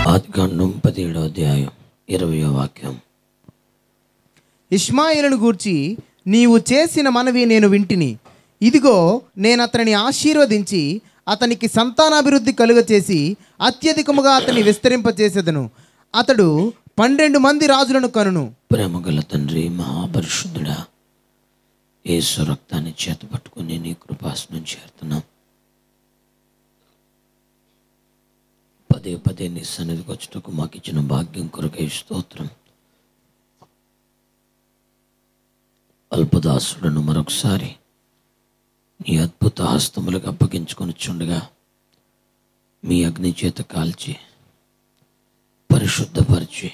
ఆదికాండం పదిహేడో అధ్యాయం ఇరవయో వాక్యం ఇష్మాయిలను గూర్చి నీవు చేసిన మనవి నేను వింటిని ఇదిగో నేను అతనిని ఆశీర్వదించి అతనికి సంతానాభివృద్ధి కలుగచేసి అత్యధికముగా అతని విస్తరింపచేసేదను అతడు పన్నెండు మంది రాజులను కనును ప్రేమగల తండ్రి మహాపరిశుద్ధుడా యేసు రక్తాన్ని చేత పట్టుకుని నీ కృపాసనం చేరుతున్నాం పదే పదే నీ సన్నిధికి వచ్చుటకు మాకు ఇచ్చిన భాగ్యం కొరకై స్తోత్రం అల్పదాసులను మరొకసారి నీ అద్భుత హస్తములకు అప్పగించుకొని చుండగా మీ అగ్ని చేత కాల్చి పరిశుద్ధపరిచి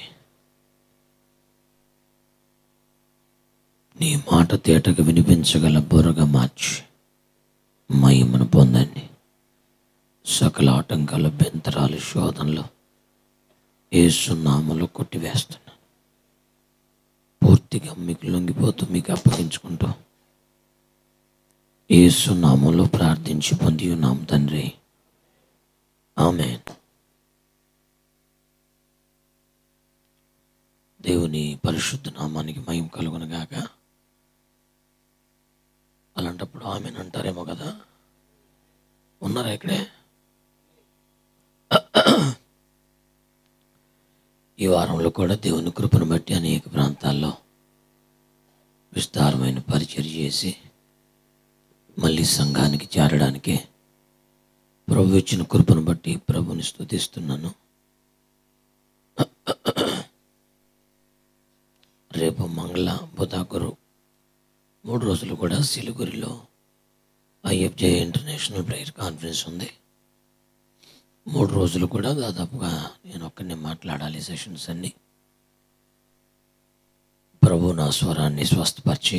నీ మాట తేటగా వినిపించగల బుర్రగా మార్చి మహిమను పొందండి సకల ఆటంకాల బెంతరాలు శోధనలు ఏసునామలో కొట్టివేస్తున్నాను పూర్తిగా మీకు లొంగిపోతూ మీకు అప్పగించుకుంటూ ఏసునామంలో ప్రార్థించి పొంది ఉన్నాం తండ్రి ఆమె దేవుని పరిశుద్ధ నామానికి మహిమ కలుగునగాక అలాంటప్పుడు ఆమెను అంటారేమో కదా ఉన్నారా ఇక్కడే ఈ వారంలో కూడా దేవుని కృపను బట్టి అనేక ప్రాంతాల్లో విస్తారమైన పరిచయం చేసి మళ్ళీ సంఘానికి చేరడానికి ప్రభు ఇచ్చిన కృపను బట్టి ప్రభుని స్తుతిస్తున్నాను రేపు మంగళ బుధ గురు మూడు రోజులు కూడా సిలిగురిలో ఐఎఫ్జే ఇంటర్నేషనల్ ప్రేయర్ కాన్ఫరెన్స్ ఉంది మూడు రోజులు కూడా దాదాపుగా నేను ఒక్కడిని మాట్లాడాలి సెషన్స్ అన్నీ ప్రభు నా స్వరాన్ని స్వస్థపరిచి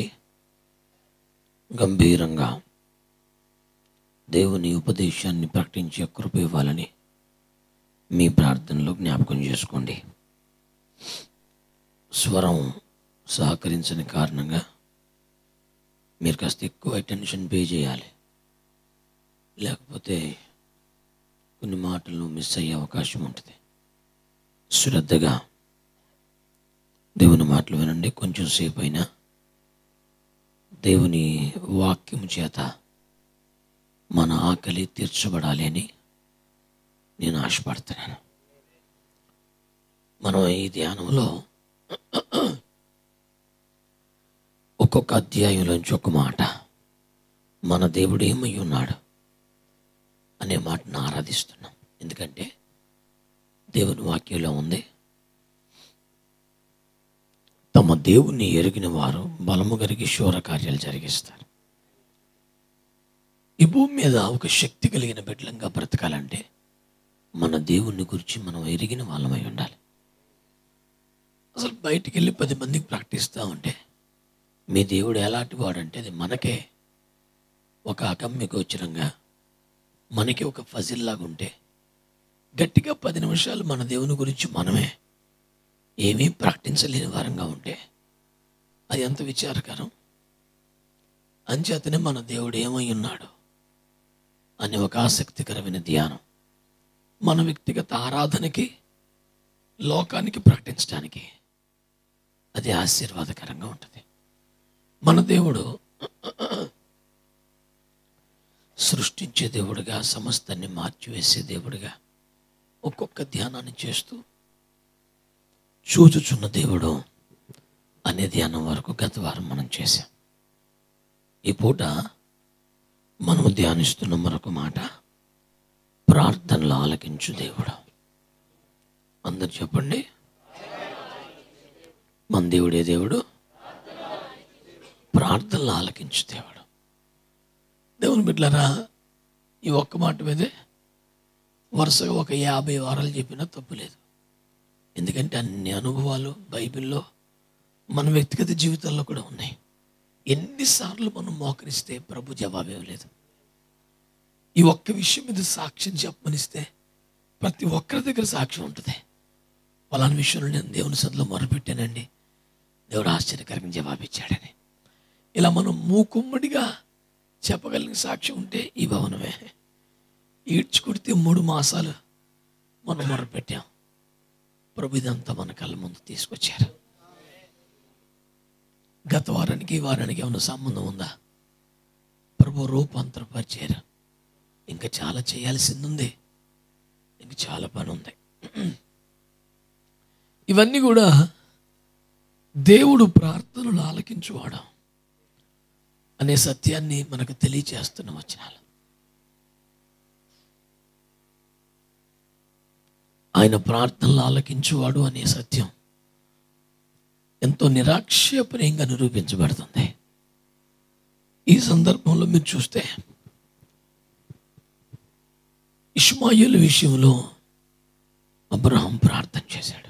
గంభీరంగా దేవుని ఉపదేశాన్ని ప్రకటించే కృప ఇవ్వాలని మీ ప్రార్థనలో జ్ఞాపకం చేసుకోండి స్వరం సహకరించని కారణంగా మీరు కాస్త ఎక్కువ అటెన్షన్ పే చేయాలి లేకపోతే కొన్ని మాటలు మిస్ అయ్యే అవకాశం ఉంటుంది శ్రద్ధగా దేవుని మాటలు వినండి కొంచెం సేపు అయినా దేవుని వాక్యము చేత మన ఆకలి తీర్చబడాలి అని నేను ఆశపడుతున్నాను మనం ఈ ధ్యానంలో ఒక్కొక్క అధ్యాయంలోంచి ఒక మాట మన దేవుడు ఏమై ఉన్నాడు అనే మాటను ఆరాధిస్తున్నాం ఎందుకంటే దేవుని వాక్యంలో ఉంది తమ దేవుణ్ణి ఎరిగిన వారు బలము కలిగి శూర కార్యాలు జరిగిస్తారు ఈ భూమి మీద ఒక శక్తి కలిగిన బిడ్డలంగా బ్రతకాలంటే మన దేవుణ్ణి గురించి మనం ఎరిగిన వాళ్ళమై ఉండాలి అసలు బయటికి వెళ్ళి పది మందికి ప్రకటిస్తూ ఉంటే మీ దేవుడు ఎలాంటి వాడంటే అది మనకే ఒక అకమ్య గోచరంగా మనకి ఒక ఫజిల్లాగా ఉంటే గట్టిగా పది నిమిషాలు మన దేవుని గురించి మనమే ఏమీ ప్రకటించలేని వారంగా ఉంటే అది ఎంత విచారకరం అంచేతనే మన దేవుడు ఏమై ఉన్నాడు అనే ఒక ఆసక్తికరమైన ధ్యానం మన వ్యక్తిగత ఆరాధనకి లోకానికి ప్రకటించడానికి అది ఆశీర్వాదకరంగా ఉంటుంది మన దేవుడు సృష్టించే దేవుడుగా సమస్తాన్ని మార్చివేసే దేవుడుగా ఒక్కొక్క ధ్యానాన్ని చేస్తూ చూచుచున్న దేవుడు అనే ధ్యానం వరకు గత వారం మనం చేశాం ఈ పూట మనము ధ్యానిస్తున్న మరొక మాట ప్రార్థనలు ఆలకించు దేవుడు అందరు చెప్పండి మన దేవుడే దేవుడు ప్రార్థనలు ఆలకించు దేవుడు దేవుని బిడ్డలారా ఈ ఒక్క మాట మీదే వరుసగా ఒక యాభై వారాలు చెప్పినా తప్పులేదు ఎందుకంటే అన్ని అనుభవాలు బైబిల్లో మన వ్యక్తిగత జీవితాల్లో కూడా ఉన్నాయి ఎన్నిసార్లు మనం మోకరిస్తే ప్రభు జవాబు ఇవ్వలేదు ఈ ఒక్క విషయం మీద సాక్ష్యం చెప్పమనిస్తే ప్రతి ఒక్కరి దగ్గర సాక్ష్యం ఉంటుంది ఫలానా విషయంలో నేను దేవుని సదిలో మొరపెట్టానండి దేవుడు ఆశ్చర్యకరంగా జవాబిచ్చాడని ఇలా మనం మూకుమ్మడిగా చెప్పగలిగిన సాక్ష్యం ఉంటే ఈ భవనమే ఈడ్చుకుడితే మూడు మాసాలు మనం మొరపెట్టాం ప్రభు ఇదంతా మన కళ్ళ ముందు తీసుకొచ్చారు గత వారానికి ఈ వారానికి ఏమైనా సంబంధం ఉందా ప్రభు రూపాంతరపరిచారు ఇంకా చాలా చేయాల్సింది ఉంది ఇంకా చాలా పని ఉంది ఇవన్నీ కూడా దేవుడు ప్రార్థనలు ఆలకించువాడు అనే సత్యాన్ని మనకు తెలియచేస్తున్న వచనాలు ఆయన ప్రార్థనలు ఆలకించువాడు అనే సత్యం ఎంతో నిరాక్షేపణీయంగా నిరూపించబడుతుంది ఈ సందర్భంలో మీరు చూస్తే ఇష్మాయిల్ విషయంలో అబ్రహం ప్రార్థన చేశాడు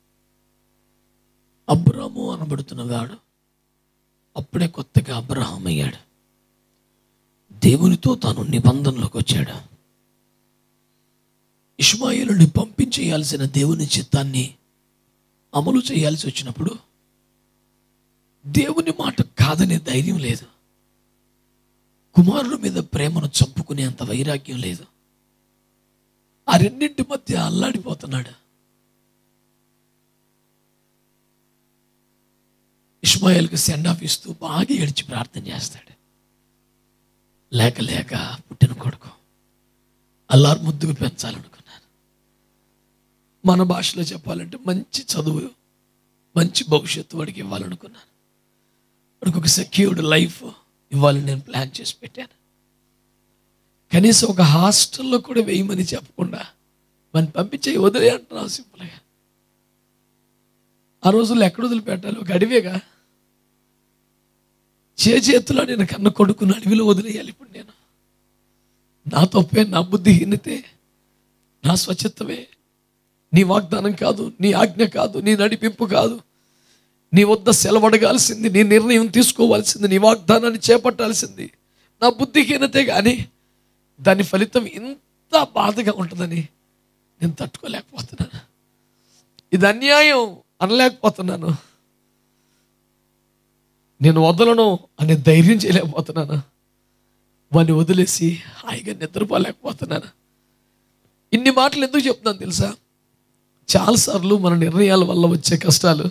అబ్రహము అనబడుతున్న వాడు అప్పుడే కొత్తగా అబ్రహం అయ్యాడు దేవునితో తాను నిబంధనలోకి వచ్చాడు ఇష్మాయిలుని పంపించేయాల్సిన దేవుని చిత్తాన్ని అమలు చేయాల్సి వచ్చినప్పుడు దేవుని మాట కాదనే ధైర్యం లేదు కుమారుల మీద ప్రేమను చంపుకునేంత వైరాగ్యం లేదు ఆ రెండింటి మధ్య అల్లాడిపోతున్నాడు ఇస్మాయిల్కి సెండ్ ఆఫ్ ఇస్తూ బాగా ఏడ్చి ప్రార్థన చేస్తాడు లేక లేక పుట్టిన కొడుకు అల్లారు ముద్దుకు పెంచాలనుకున్నాను మన భాషలో చెప్పాలంటే మంచి చదువు మంచి భవిష్యత్తు వాడికి ఇవ్వాలనుకున్నాను వాడికి ఒక సెక్యూర్డ్ లైఫ్ ఇవ్వాలని నేను ప్లాన్ చేసి పెట్టాను కనీసం ఒక హాస్టల్లో కూడా వేయమని చెప్పకుండా మన పంపించే వదిలే అంటున్నావు సింపుల్గా ఆ రోజుల్లో ఎక్కడ వదిలిపెట్టాలి ఒక అడివేగా చే చేతిలో నేను కన్న కొడుకుని అడవిలో వదిలేయాలి ఇప్పుడు నేను నా తప్పే నా బుద్ధిహీనతే నా స్వచ్ఛతమే నీ వాగ్దానం కాదు నీ ఆజ్ఞ కాదు నీ నడిపింపు కాదు నీ వద్ద సెలవడగాల్సింది నీ నిర్ణయం తీసుకోవాల్సింది నీ వాగ్దానాన్ని చేపట్టాల్సింది నా బుద్ధిహీనతే కానీ దాని ఫలితం ఇంత బాధగా ఉంటుందని నేను తట్టుకోలేకపోతున్నాను ఇది అన్యాయం అనలేకపోతున్నాను నేను వదలను అనే ధైర్యం చేయలేకపోతున్నాను వాడిని వదిలేసి హాయిగా నిద్రపోలేకపోతున్నాను ఇన్ని మాటలు ఎందుకు చెప్తున్నాను తెలుసా చాలాసార్లు మన నిర్ణయాల వల్ల వచ్చే కష్టాలు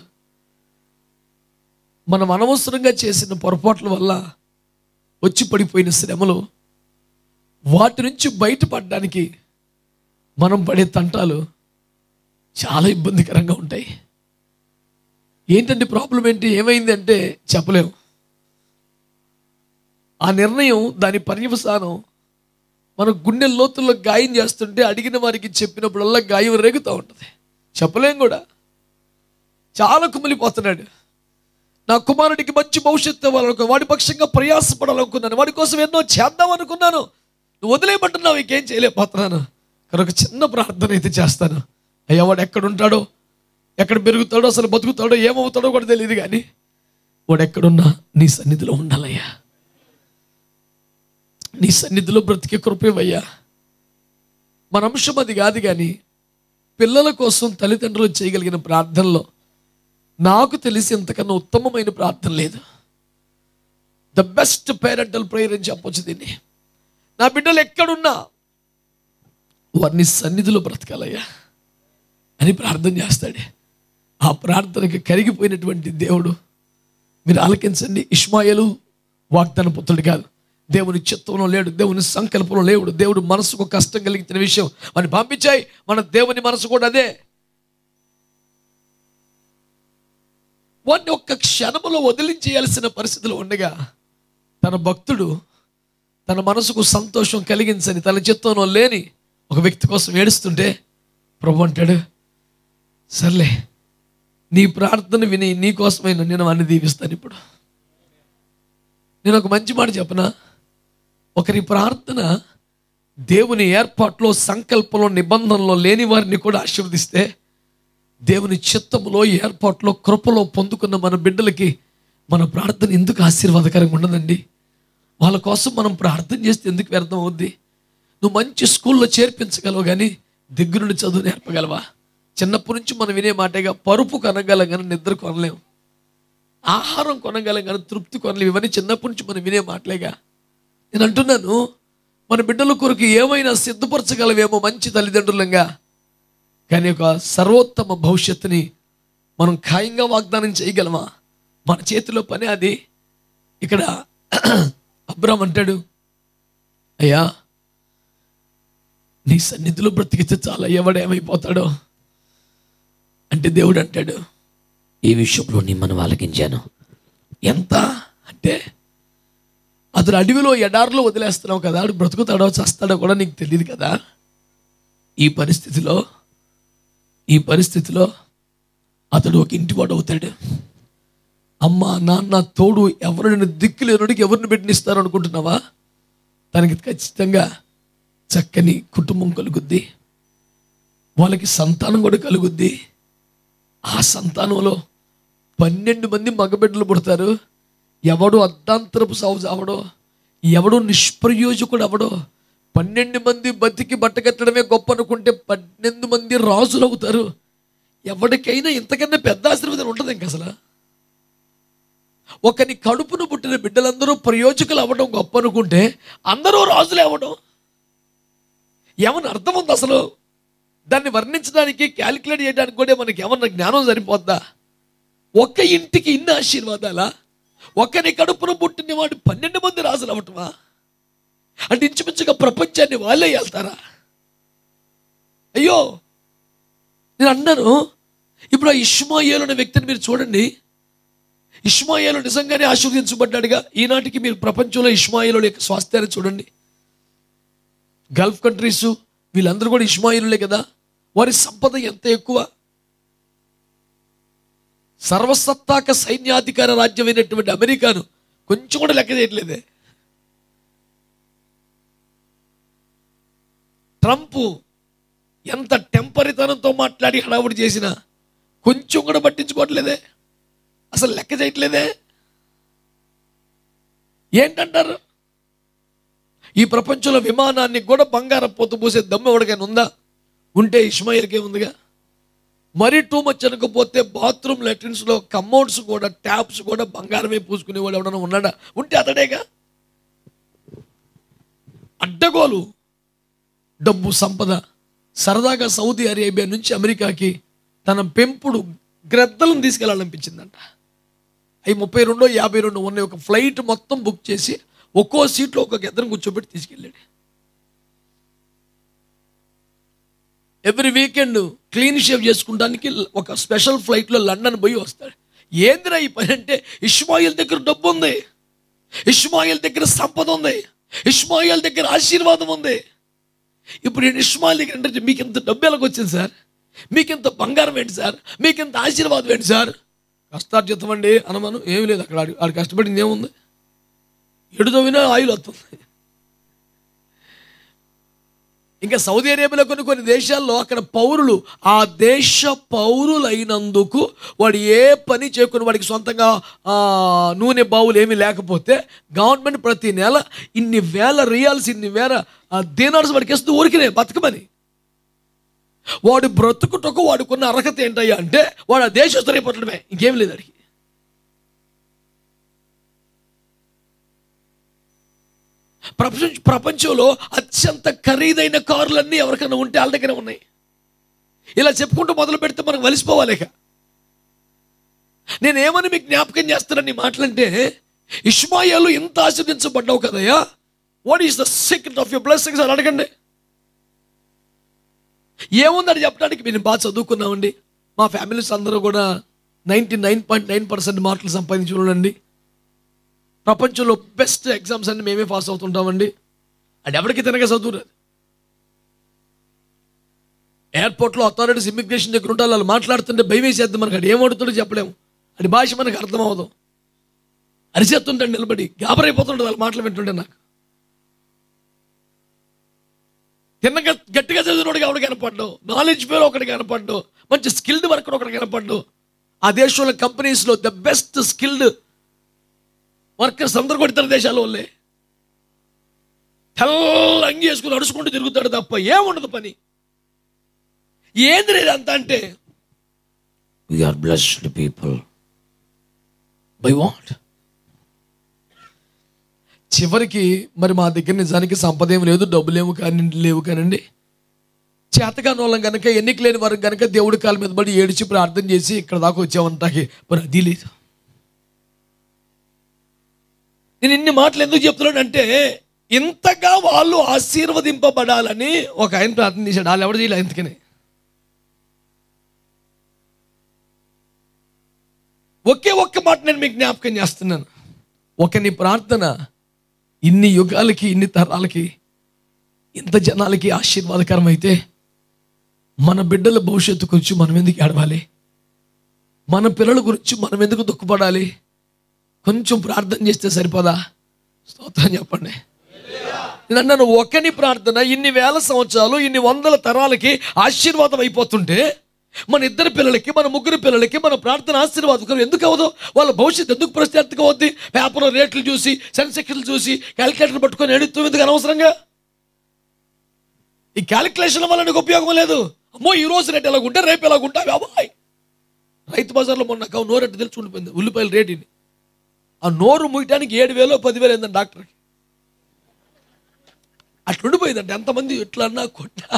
మనం అనవసరంగా చేసిన పొరపాట్ల వల్ల వచ్చి పడిపోయిన శ్రమలు వాటి నుంచి బయటపడడానికి మనం పడే తంటాలు చాలా ఇబ్బందికరంగా ఉంటాయి ఏంటంటే ప్రాబ్లం ఏంటి ఏమైంది అంటే చెప్పలేము ఆ నిర్ణయం దాని పర్యవసానం మన గుండె లోతుల్లో గాయం చేస్తుంటే అడిగిన వారికి చెప్పినప్పుడల్లా గాయం రేగుతూ ఉంటుంది చెప్పలేం కూడా చాలా కుమిలిపోతున్నాడు నా కుమారుడికి మంచి భవిష్యత్తు ఇవ్వాలనుకో వాడి పక్షంగా ప్రయాసపడాలనుకున్నాను వాడి కోసం ఎన్నో చేద్దాం అనుకున్నాను నువ్వు వదిలేయబట్టున్నావు ఇంకేం చేయలేకపోతున్నాను కనుక చిన్న ప్రార్థన అయితే చేస్తాను అయ్యా వాడు ఎక్కడ ఉంటాడో ఎక్కడ పెరుగుతాడో అసలు బతుకుతాడో ఏమవుతాడో కూడా తెలియదు కానీ వాడు ఎక్కడున్నా నీ సన్నిధిలో ఉండాలయ్యా నీ సన్నిధిలో బ్రతికే కృపేవయ్యా మన అంశం అది కాదు కానీ పిల్లల కోసం తల్లిదండ్రులు చేయగలిగిన ప్రార్థనలో నాకు తెలిసి ఇంతకన్నా ఉత్తమమైన ప్రార్థన లేదు ద బెస్ట్ పేరెంటల్ ప్రేయర్ అని చెప్పొచ్చు దీన్ని నా బిడ్డలు ఎక్కడున్నా వారిని సన్నిధిలో బ్రతకాలయ్యా అని ప్రార్థన చేస్తాడే ఆ ప్రార్థనకి కరిగిపోయినటువంటి దేవుడు మీరు ఆలకించండి ఇష్మాయలు వాగ్దాన పుత్రుడు కాదు దేవుని చిత్తంలో లేడు దేవుని సంకల్పంలో లేవుడు దేవుడు మనసుకు కష్టం కలిగించిన విషయం వాడిని పంపించాయి మన దేవుని మనసు కూడా అదే వాడిని ఒక్క క్షణములో వదిలించేయాల్సిన పరిస్థితిలో ఉండగా తన భక్తుడు తన మనసుకు సంతోషం కలిగించని తన చిత్తంలో లేని ఒక వ్యక్తి కోసం ఏడుస్తుంటే ప్రభు అంటాడు సర్లే నీ ప్రార్థన విని నీ కోసమైన నేను అన్ని దీవిస్తాను ఇప్పుడు నేను ఒక మంచి మాట చెప్పనా ఒకరి ప్రార్థన దేవుని ఏర్పాట్లో సంకల్పంలో నిబంధనలో లేని వారిని కూడా ఆశీర్వదిస్తే దేవుని చిత్తములో ఏర్పాట్లో కృపలో పొందుకున్న మన బిడ్డలకి మన ప్రార్థన ఎందుకు ఆశీర్వాదకరంగా ఉండదండి వాళ్ళ కోసం మనం ప్రార్థన చేస్తే ఎందుకు వ్యర్థం అవుద్ది నువ్వు మంచి స్కూల్లో చేర్పించగలవు కానీ దగ్గరుండి చదువు నేర్పగలవా చిన్నప్పటి నుంచి మనం వినే మాటగా పరుపు కొనగలం కానీ నిద్ర కొనలేము ఆహారం కొనగలం కానీ తృప్తి కొనలేము ఇవన్నీ చిన్నప్పటి నుంచి మనం వినే మాటలేగా నేను అంటున్నాను మన బిడ్డల కొరకు ఏమైనా సిద్ధపరచగలవేమో మంచి తల్లిదండ్రులంగా కానీ ఒక సర్వోత్తమ భవిష్యత్తుని మనం ఖాయంగా వాగ్దానం చేయగలమా మన చేతిలో పని అది ఇక్కడ అబ్రామ్ అంటాడు అయ్యా నీ సన్నిధిలో బ్రతికితే చాలా ఎవడేమైపోతాడో అంటే దేవుడు అంటాడు ఈ విషయంలో నీ మనం ఆలకించాను ఎంత అంటే అతను అడవిలో ఎడారిలో వదిలేస్తున్నావు కదా ఆడు బ్రతుకుతాడో చస్తాడో కూడా నీకు తెలియదు కదా ఈ పరిస్థితిలో ఈ పరిస్థితిలో అతడు ఒక ఇంటివాడు అవుతాడు అమ్మ నాన్న తోడు ఎవరిని దిక్కులేనుడికి ఎవరిని పెట్టినిస్తారు అనుకుంటున్నావా తనకి ఖచ్చితంగా చక్కని కుటుంబం కలుగుద్ది వాళ్ళకి సంతానం కూడా కలుగుద్ది ఆ సంతానంలో పన్నెండు మంది మగబిడ్డలు పుడతారు ఎవడు అర్ధాంతరపు సాగు చావడో ఎవడు నిష్ప్రయోజకుడు అవడో పన్నెండు మంది బతికి బట్టకట్టడమే గొప్ప అనుకుంటే పన్నెండు మంది రాజులు అవుతారు ఎవరికైనా ఇంతకన్నా పెద్ద ఆశీర్వాదం ఉంటుంది ఇంక అసలు ఒకని కడుపును పుట్టిన బిడ్డలందరూ ప్రయోజకులు అవ్వడం గొప్ప అనుకుంటే అందరూ రాజులే అవ్వడం ఏమన్నా అర్థం ఉంది అసలు దాన్ని వర్ణించడానికి క్యాలిక్యులేట్ చేయడానికి కూడా మనకి ఏమన్నా జ్ఞానం సరిపోద్దా ఒక్క ఇంటికి ఇన్ని ఆశీర్వాదాలా ఒక్కని కడుపున పుట్టిన వాడు పన్నెండు మంది రాజులు అవ్వటమా అంటే ఇంచుమించుగా ప్రపంచాన్ని వాళ్ళే వెళ్తారా అయ్యో నేను అన్నాను ఇప్పుడు ఆ ఇష్మాయేలు అనే వ్యక్తిని మీరు చూడండి ఇష్మాయేలు నిజంగానే ఆశీర్వదించబడ్డాడుగా ఈనాటికి మీరు ప్రపంచంలో ఇష్మాయేలు యొక్క స్వాస్థ్యాన్ని చూడండి గల్ఫ్ కంట్రీస్ వీళ్ళందరూ కూడా ఇష్మాయిలులే కదా వారి సంపద ఎంత ఎక్కువ సర్వసత్తాక సైన్యాధికార రాజ్యమైనటువంటి అమెరికాను కొంచెం కూడా లెక్క చేయట్లేదే ట్రంప్ ఎంత టెంపరితనంతో మాట్లాడి హడావుడి చేసినా కొంచెం కూడా పట్టించుకోవట్లేదే అసలు లెక్క చేయట్లేదే ఏంటంటారు ఈ ప్రపంచంలో విమానాన్ని కూడా బంగారం పోతు పూసే దమ్ము ఎవరికైనా ఉందా ఉంటే ఇస్మాయిల్కే ఉందిగా మరీ టూ మచ్ అనకపోతే బాత్రూమ్ లెట్రిన్స్లో కమోడ్స్ కూడా ట్యాప్స్ కూడా బంగారమే పూసుకునేవాడు ఎవడన్నా ఉన్నాడా ఉంటే అతడేగా అడ్డగోలు డబ్బు సంపద సరదాగా సౌదీ అరేబియా నుంచి అమెరికాకి తన పెంపుడు గ్రద్దలను తీసుకెళ్ళాలనిపించిందంట అవి ముప్పై రెండో యాభై రెండు ఉన్నాయి ఒక ఫ్లైట్ మొత్తం బుక్ చేసి ఒక్కో సీట్లో ఒక గెద్దను కూర్చోబెట్టి తీసుకెళ్ళాడు ఎవ్రీ వీకెండ్ క్లీన్ షేవ్ చేసుకుంటానికి ఒక స్పెషల్ ఫ్లైట్లో లండన్ పోయి వస్తాడు ఏందిరా ఈ పని అంటే ఇష్మాయిల్ దగ్గర డబ్బు ఉంది ఇష్మాయిల్ దగ్గర సంపద ఉంది ఇష్మాయిల్ దగ్గర ఆశీర్వాదం ఉంది ఇప్పుడు నేను ఇష్మాయిల్ దగ్గర అంటే మీకు ఇంత డబ్బు ఎలాగ వచ్చింది సార్ మీకు ఇంత బంగారం ఏంటి సార్ మీకు ఇంత ఆశీర్వాదం ఏంటి సార్ కష్టార్జితం అండి అనమాను ఏమీ లేదు అక్కడ ఆడు ఆడు కష్టపడింది ఏముంది ఎడు తవ్వినా ఆయిల్ వస్తుంది ఇంకా సౌదీ అరేబియాలో కొన్ని కొన్ని దేశాల్లో అక్కడ పౌరులు ఆ దేశ పౌరులైనందుకు వాడు ఏ పని చేయకుని వాడికి సొంతంగా ఆ, నూనె బావులు ఏమీ లేకపోతే గవర్నమెంట్ ప్రతి నెల ఇన్ని వేల రియాల్స్ ఇన్ని వేల దీనార్స్ వాడికి ఇస్తూ ఊరికినే బతకమని వాడు బ్రతుకుటకు వాడుకున్న అర్హత ఏంటయ్యా అంటే వాడు ఆ దేశస్తులైపోవటమే ఇంకేం లేదు అడిగి ప్రపంచ ప్రపంచంలో అత్యంత ఖరీదైన కార్లన్నీ ఎవరికైనా ఉంటే వాళ్ళ దగ్గర ఉన్నాయి ఇలా చెప్పుకుంటూ మొదలు పెడితే మనం వలిసిపోవాలిక నేనేమని మీకు జ్ఞాపకం చేస్తానని మాటలంటే ఇష్మాయాలు ఇంత ఆశీర్దించబడ్డావు కదయ్యా what is the secret of your blessings అని అడగండి ఏముందని చెప్పడానికి మేము బాగా చదువుకున్నామండి మా ఫ్యామిలీస్ అందరూ కూడా ninety nine point nine percent మార్కులు సంపాదించుకోండి ప్రపంచంలో బెస్ట్ ఎగ్జామ్స్ అన్ని మేమే పాస్ అవుతుంటామండి అది ఎవరికి తినగా చదువురాదు ఎయిర్పోర్ట్లో అథారిటీస్ ఇమిగ్రేషన్ దగ్గర ఉంటారు వాళ్ళు మాట్లాడుతుంటే భయం వేసేద్దాం మనకి అది ఏమడుతుందో చెప్పలేము అది భాష మనకు అర్థం అవ్వదు అరిచేస్తుంటాడు నిలబడి గాబరైపోతుంటుంది వాళ్ళు మాటలు వింటుంటే నాకు తిన్నగా గట్టిగా చదివినోడు ఒకటి కనపడ్డు నాలెడ్జ్ పేరు ఒకటి కనపడ్డు మంచి స్కిల్డ్ వర్కర్ ఒకటి కనపడ్డు ఆ దేశంలో కంపెనీస్లో ద బెస్ట్ స్కిల్డ్ వర్కర్స్ అందరు కూడా ఇతర దేశాల వాళ్ళే తెల్ల అంగి వేసుకుని నడుచుకుంటూ తిరుగుతాడు తప్ప ఏముండదు పని ఏంది లేదు అంత అంటే we are blessed people by what చివరికి మరి మా దగ్గర నిజానికి సంపద ఏమి లేదు డబ్బులేము కానీ లేవు కానండి చేతగాని వాళ్ళం కనుక ఎన్నిక లేని వారు కనుక దేవుడి కాళ్ళ మీద పడి ఏడిచి ప్రార్థన చేసి ఇక్కడ దాకా వచ్చామంటాకి మరి అది లేదు నేను ఇన్ని మాటలు ఎందుకు చెప్తున్నానంటే ఇంతగా వాళ్ళు ఆశీర్వదింపబడాలని ఒక ఆయన ప్రార్థన చేశాడు వాళ్ళు ఎవరు చేయలే ఎందుకని ఒకే ఒక్క మాట నేను మీకు జ్ఞాపకం చేస్తున్నాను ఒకని ప్రార్థన ఇన్ని యుగాలకి ఇన్ని తరాలకి ఇంత జనాలకి ఆశీర్వాదకరం అయితే మన బిడ్డల భవిష్యత్తు గురించి మనం ఎందుకు ఏడవాలి మన పిల్లల గురించి మనం ఎందుకు దుఃఖపడాలి కొంచెం ప్రార్థన చేస్తే సరిపోదా స్తోత్రం చెప్పండి నేను అన్నాను ఒకని ప్రార్థన ఇన్ని వేల సంవత్సరాలు ఇన్ని వందల తరాలకి ఆశీర్వాదం అయిపోతుంటే మన ఇద్దరు పిల్లలకి మన ముగ్గురు పిల్లలకి మన ప్రార్థన ఆశీర్వాదకరం ఎందుకు అవ్వదు వాళ్ళ భవిష్యత్తు ఎందుకు ప్రశ్నార్థకం అవుద్ది పేపర్లో రేట్లు చూసి సెన్సెక్షన్లు చూసి క్యాలిక్యులేటర్ పట్టుకొని ఎడుతూ ఎందుకు అనవసరంగా ఈ క్యాలిక్యులేషన్ వల్ల నీకు ఉపయోగం లేదు అమ్మో ఈ రోజు రేట్ ఎలాగుంటే రేపు ఎలాగుంటా అబ్బాయి రైతు బజార్లో మొన్న కావు నోరెట్టు తెలుసుకుండిపోయింది ఉల్లిపాయల రేటుని ఆ నోరు ముయ్యడానికి ఏడు వేలు పదివేలు అయిందండి డాక్టర్కి అట్లా ఉండిపోయిందంటే ఎంతమంది ఎట్లా అన్నా కొట్టా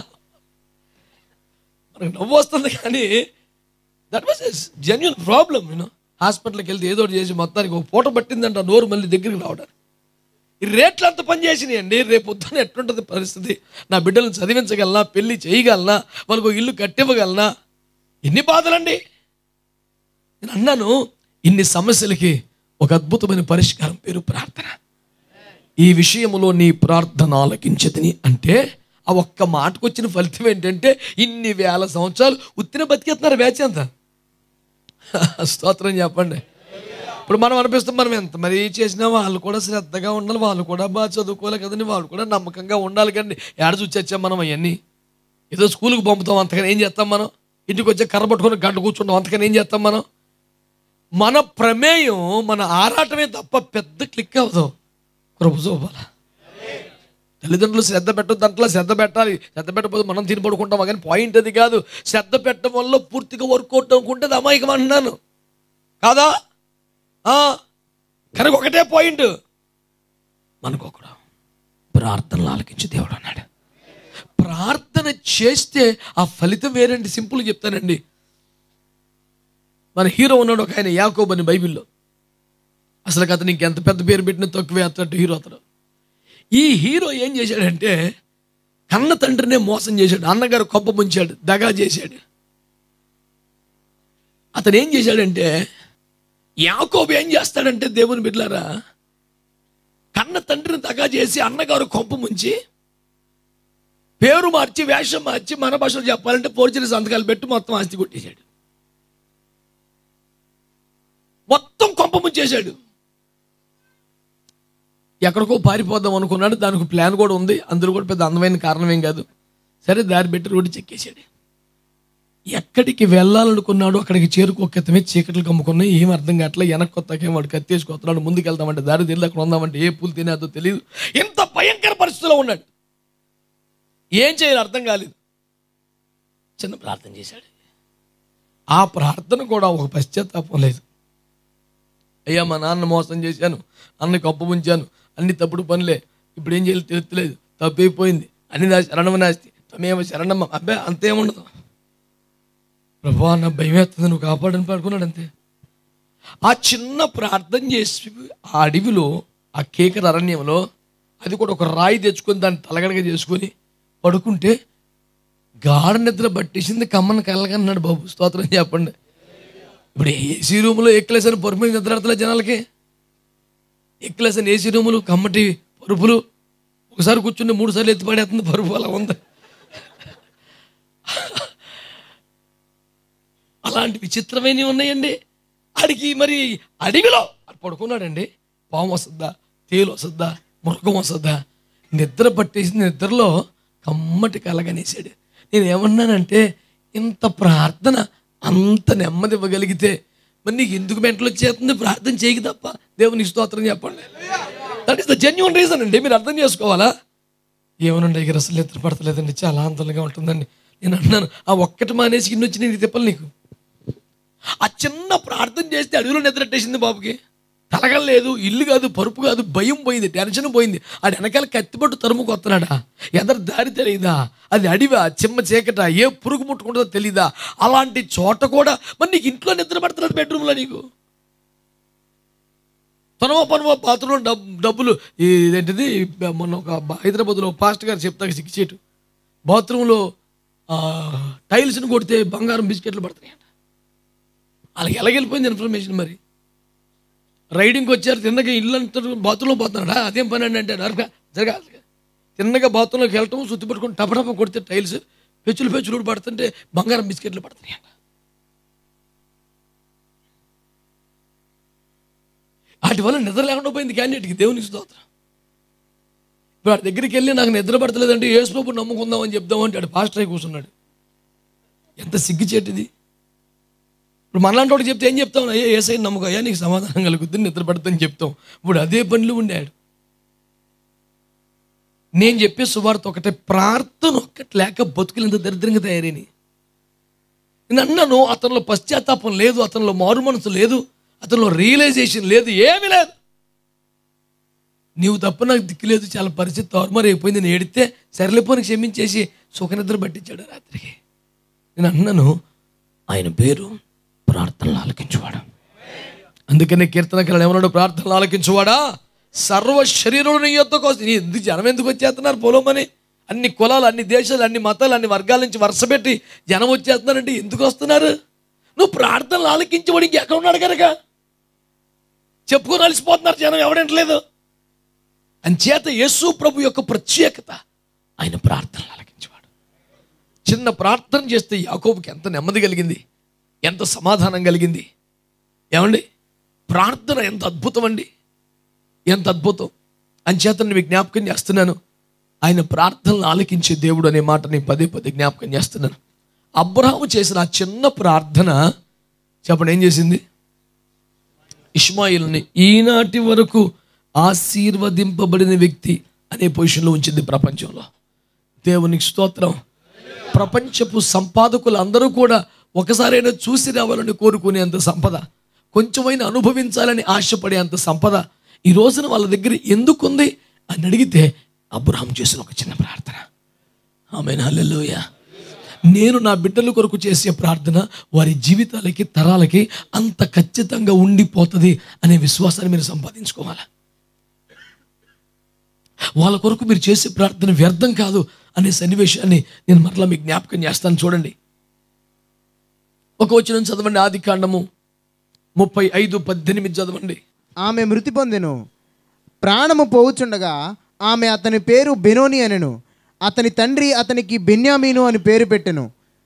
మనకు నవ్వు వస్తుంది కానీ that was as genuine problem you know హాస్పిటల్కి వెళ్తే ఏదో ఒకటి చేసి మొత్తానికి ఒక పూట పట్టిందంట ఆ నోరు మళ్ళీ దగ్గరికి రావడానికి ఈ రేట్లు అంత పని చేసినాయండి రేపు పొద్దున ఎట్లుంటుంది పరిస్థితి నా బిడ్డలను చదివించగలనా పెళ్లి చేయగలనా వాళ్ళకు ఒక ఇల్లు కట్టివ్వగలనా ఎన్ని బాధలండి నేను అన్నాను ఇన్ని సమస్యలకి ఒక అద్భుతమైన పరిష్కారం పేరు ప్రార్థన ఈ విషయంలో నీ ప్రార్థన ఆలకించదని అంటే ఆ ఒక్క మాటకు వచ్చిన ఫలితం ఏంటంటే ఇన్ని వేల సంవత్సరాలు ఉత్తిన బతికేస్తున్నారు బ్యాచ్ అంతా స్తోత్రం చెప్పండి ఇప్పుడు మనం అనిపిస్తాం మనం ఎంత మరీ చేసినా వాళ్ళు కూడా శ్రద్ధగా ఉండాలి వాళ్ళు కూడా బాగా చదువుకోవాలి కదండి వాళ్ళు కూడా నమ్మకంగా ఉండాలి కదండి ఏడ చూచొచ్చాం మనం అవన్నీ ఏదో స్కూల్కి పంపుతాం అంతకని ఏం చేస్తాం మనం ఇంటికి వచ్చే కర్ర పట్టుకొని గంట కూర్చుంటాం అంతకని ఏం చేస్తాం మనం మన ప్రమేయం మన ఆరాటమే తప్ప పెద్ద క్లిక్ అవ్వదు కృప చూపాల తల్లిదండ్రులు శ్రద్ధ పెట్టదు దాంట్లో శ్రద్ధ పెట్టాలి శ్రద్ధ పెట్టకపోతే మనం తిని పడుకుంటాం కానీ పాయింట్ అది కాదు శ్రద్ధ పెట్టడం వల్ల పూర్తిగా వర్కౌట్ అనుకుంటే అది అమాయకం అంటున్నాను కాదా ఆ, కనుక ఒకటే పాయింట్ మనకొకడు ప్రార్థనలు ఆలకించి దేవుడు అన్నాడు ప్రార్థన చేస్తే ఆ ఫలితం వేరండి సింపుల్ చెప్తానండి మన హీరో ఉన్నాడు ఒక ఆయన యాకోబ్ అని బైబిల్లో అసలు అతనికి ఎంత పెద్ద పేరు పెట్టినా తక్కువే అతడు హీరో అతడు ఈ హీరో ఏం చేశాడంటే కన్న తండ్రినే మోసం చేశాడు అన్నగారు కొప్ప ముంచాడు దగా చేశాడు అతను ఏం చేశాడంటే యాకోబు ఏం చేస్తాడంటే దేవుని బిడ్డలారా కన్న తండ్రిని దగా చేసి అన్నగారు కొంప ముంచి పేరు మార్చి వేషం మార్చి మన భాషలో చెప్పాలంటే పోర్చుగీస్ సంతకాలు పెట్టి మొత్తం ఆస్తి కొట్టేశాడు మొత్తం కొంప ముంచేశాడు ఎక్కడికో పారిపోదాం అనుకున్నాడు దానికి ప్లాన్ కూడా ఉంది అందులో కూడా పెద్ద అందమైన కారణం ఏం కాదు సరే దారి పెట్టి రోడ్డు చెక్కేశాడు ఎక్కడికి వెళ్ళాలనుకున్నాడు అక్కడికి చేరుకోకెత్తమే చీకట్లు కమ్ముకున్నాయి ఏం అర్థం కావట్లే వెనక్కి కొత్తకేం వాడు కత్తేసుకొస్తున్నాడు ముందుకు వెళ్దామంటే దారి తెలియదు అక్కడ ఉందామంటే ఏ పూలు తినేదో తెలియదు ఎంత భయంకర పరిస్థితిలో ఉన్నాడు ఏం చేయాలి అర్థం కాలేదు చిన్న ప్రార్థన చేశాడు ఆ ప్రార్థన కూడా ఒక పశ్చాత్తాపం లేదు అయ్యా మా నాన్న మోసం చేశాను అన్నకి అప్పు ఉంచాను అన్ని తప్పుడు పనులే ఇప్పుడు ఏం చేయాలి తెలుస్తలేదు తప్పైపోయింది అన్ని నా శరణమ నాస్తి తమేమో శరణమ్మ అబ్బాయి అంతేముండదు ప్రభా నా భయం వేస్తుంది నువ్వు కాపాడని పడుకున్నాడు అంతే ఆ చిన్న ప్రార్థన చేసి ఆ అడవిలో ఆ కేకర అరణ్యంలో అది కూడా ఒక రాయి తెచ్చుకొని దాన్ని తలగడగా చేసుకొని పడుకుంటే గాఢ నిద్ర పట్టేసింది కమ్మని కలగన్నాడు బాబు స్తోత్రం చెప్పండి ఇప్పుడు ఏసీ రూములో ఎక్కలేసని పరుపు మీద నిద్రాడతలే జనాలకి ఎక్కలేసని ఏసీ రూములు కమ్మటి పరుపులు ఒకసారి కూర్చుని మూడు సార్లు ఎత్తి పడేస్తుంది పరుపు అలా ఉంది అలాంటి విచిత్రమైనవి ఉన్నాయండి ఆడికి మరి అడవిలో అటు పడుకున్నాడండి పాము వస్తుందా తేలు వస్తుందా మృగం వస్తుందా నిద్ర పట్టేసి నిద్రలో కమ్మటి కలగనేసాడు నేను ఏమన్నానంటే ఇంత ప్రార్థన అంత నెమ్మది ఇవ్వగలిగితే మరి నీకు ఎందుకు మెంటలు వచ్చేస్తుంది ప్రార్థన చేయక తప్ప దేవుని స్తోత్రం చెప్పండి that is the genuine reason అండి మీరు అర్థం చేసుకోవాలా ఏమనండి ఇక్కడ అసలు నిద్ర పడతలేదండి చాలా ఆందోళనగా ఉంటుందండి నేను అన్నాను ఆ ఒక్కటి మానేసి ఇన్ని వచ్చి నేను తిప్పలు నీకు ఆ చిన్న ప్రార్థన చేస్తే అడవిలో నిద్రట్టేసింది బాబుకి తలగలేదు ఇల్లు కాదు పరుపు కాదు భయం పోయింది టెన్షన్ పోయింది ఆడు వెనకాల కత్తిపట్టు తరుముకు వస్తున్నాడా ఎదరు దారి తెలియదా అది అడివా చిమ్మ చీకట ఏ పురుగు ముట్టుకుంటుందో తెలీదా అలాంటి చోట కూడా మరి నీకు ఇంట్లో నిద్ర పడుతున్నది బెడ్రూమ్లో నీకు తనవో పనవో బాత్రూంలో డబ్ డబ్బులు ఈ ఇదేంటిది మొన్న ఒక బ- హైదరాబాద్లో పాస్ట్ గారు చెప్తాక సిక్కిచేటు బాత్రూంలో టైల్స్ని కొడితే బంగారం బిస్కెట్లు పడుతున్నాయంట వాళ్ళకి ఎలాగెళ్ళిపోయింది ఇన్ఫర్మేషన్ మరి రైడింగ్కి వచ్చారు తిన్నగా ఇల్లు అంతా బాత్రూంలో పోతున్నాడా అదేం పని అండి అంటే నరక జరగా తిన్నగా బాత్రూంలోకి వెళ్ళటం సుత్తి పట్టుకొని టపటప కొడితే టైల్స్ పెచ్చులు పెచ్చులు పడుతుంటే బంగారం బిస్కెట్లు పడుతున్నాయంట వాటి వల్ల నిద్ర లేకుండా పోయింది క్యాండిడేట్కి దేవునికి స్తోత్రం ఇప్పుడు వాడి దగ్గరికి వెళ్ళి నాకు నిద్ర పడతలేదంటే ఏసుబాబు నమ్ముకుందాం అని చెప్దాం అంటే ఆడు పాస్టర్ అయి కూర్చున్నాడు ఎంత సిగ్గుచేటిది ఇప్పుడు మనలాంటి వాడు చెప్తే ఏం చెప్తాం అయ్యా ఏసై నమ్మకయ్యా నీకు సమాధానం కలుగుతుంది నిద్ర పడుతుందని చెప్తాం ఇప్పుడు అదే పనులు ఉండాడు నేను చెప్పే సువార్త ఒకటే ప్రార్థన ఒక్కటి లేక బతుకులు ఎంత దరిద్రంగా తయారైనవి నేను అన్నాను అతనిలో పశ్చాత్తాపం లేదు అతనిలో మారు మనసు లేదు అతనిలో రియలైజేషన్ లేదు ఏమీ లేదు నీవు తప్ప నాకు దిక్కు లేదు చాలా పరిస్థితి తారుమారు అయిపోయింది నేను ఏడితే సరిలేపోని క్షమించేసి సుఖనిద్ర పట్టించాడు రాత్రికి నేను అన్నాను ఆయన పేరు ప్రార్థనలు ఆలకించువాడు అందుకనే కీర్తనకరణ ఏమన్నాడు ప్రార్థనలు ఆలకించువాడా సర్వ శరీరుడు నీ యొద్దకు వస్తుంది నీ ఎందుకు జనం ఎందుకు వచ్చేస్తున్నారు పొలమని అన్ని కులాలు అన్ని దేశాలు అన్ని మతాలు అన్ని వర్గాల నుంచి వరుస పెట్టి జనం వచ్చేస్తున్నారంటే ఎందుకు వస్తున్నారు నువ్వు ప్రార్థనలు ఆలకించేవాడు ఇంకెక్కడ ఉన్నాడు కనుక చెప్పుకొని అలసిపోతున్నారు జనం ఎవడంటలేదు అంచేత యేసు ప్రభు యొక్క ప్రత్యేకత ఆయన ప్రార్థనలు ఆలకించేవాడు చిన్న ప్రార్థన చేస్తే యాకోబుకి ఎంత నెమ్మది కలిగింది ఎంత సమాధానం కలిగింది ఏమండి ప్రార్థన ఎంత అద్భుతం అండి ఎంత అద్భుతం అంచేత నేను మీకు జ్ఞాపకం చేస్తున్నాను ఆయన ప్రార్థనలు ఆలకించే దేవుడు అనే మాట నేను పదే పదే జ్ఞాపకం చేస్తున్నాను అబ్రహాము చేసిన ఆ చిన్న ప్రార్థన చెప్పండి ఏం చేసింది ఇష్మాయిల్ని ఈనాటి వరకు ఆశీర్వదింపబడిన వ్యక్తి అనే పొజిషన్లో ఉంచింది ప్రపంచంలో దేవునికి స్తోత్రం ప్రపంచపు సంపాదకులు అందరూ కూడా ఒకసారైనా చూసి రావాలని కోరుకునేంత సంపద కొంచెమైనా అనుభవించాలని ఆశపడేంత సంపద ఈ రోజున వాళ్ళ దగ్గర ఎందుకుంది అని అడిగితే అబ్రహాం చేసిన ఒక చిన్న ప్రార్థన ఆమె హల్లెలూయ నేను నా బిడ్డల కొరకు చేసే ప్రార్థన వారి జీవితాలకి తరాలకి అంత ఖచ్చితంగా ఉండిపోతుంది అనే విశ్వాసాన్ని మీరు సంపాదించుకోవాలి వాళ్ళ కొరకు మీరు చేసే ప్రార్థన వ్యర్థం కాదు అనే సన్నివేశాన్ని నేను మరలా మీకు జ్ఞాపకం చేస్తాను చూడండి ఒక వచ్చిన చదవండి ఆది కాండము ముప్పై ఐదు పద్దెనిమిది చదవండి ఆమె మృతి పొందెను ప్రాణము పోవుచుండగా ఆమె అతని పేరు బెనోని అనెను అతని తండ్రి అతనికి బెన్యామీను అని పేరు పెట్టెను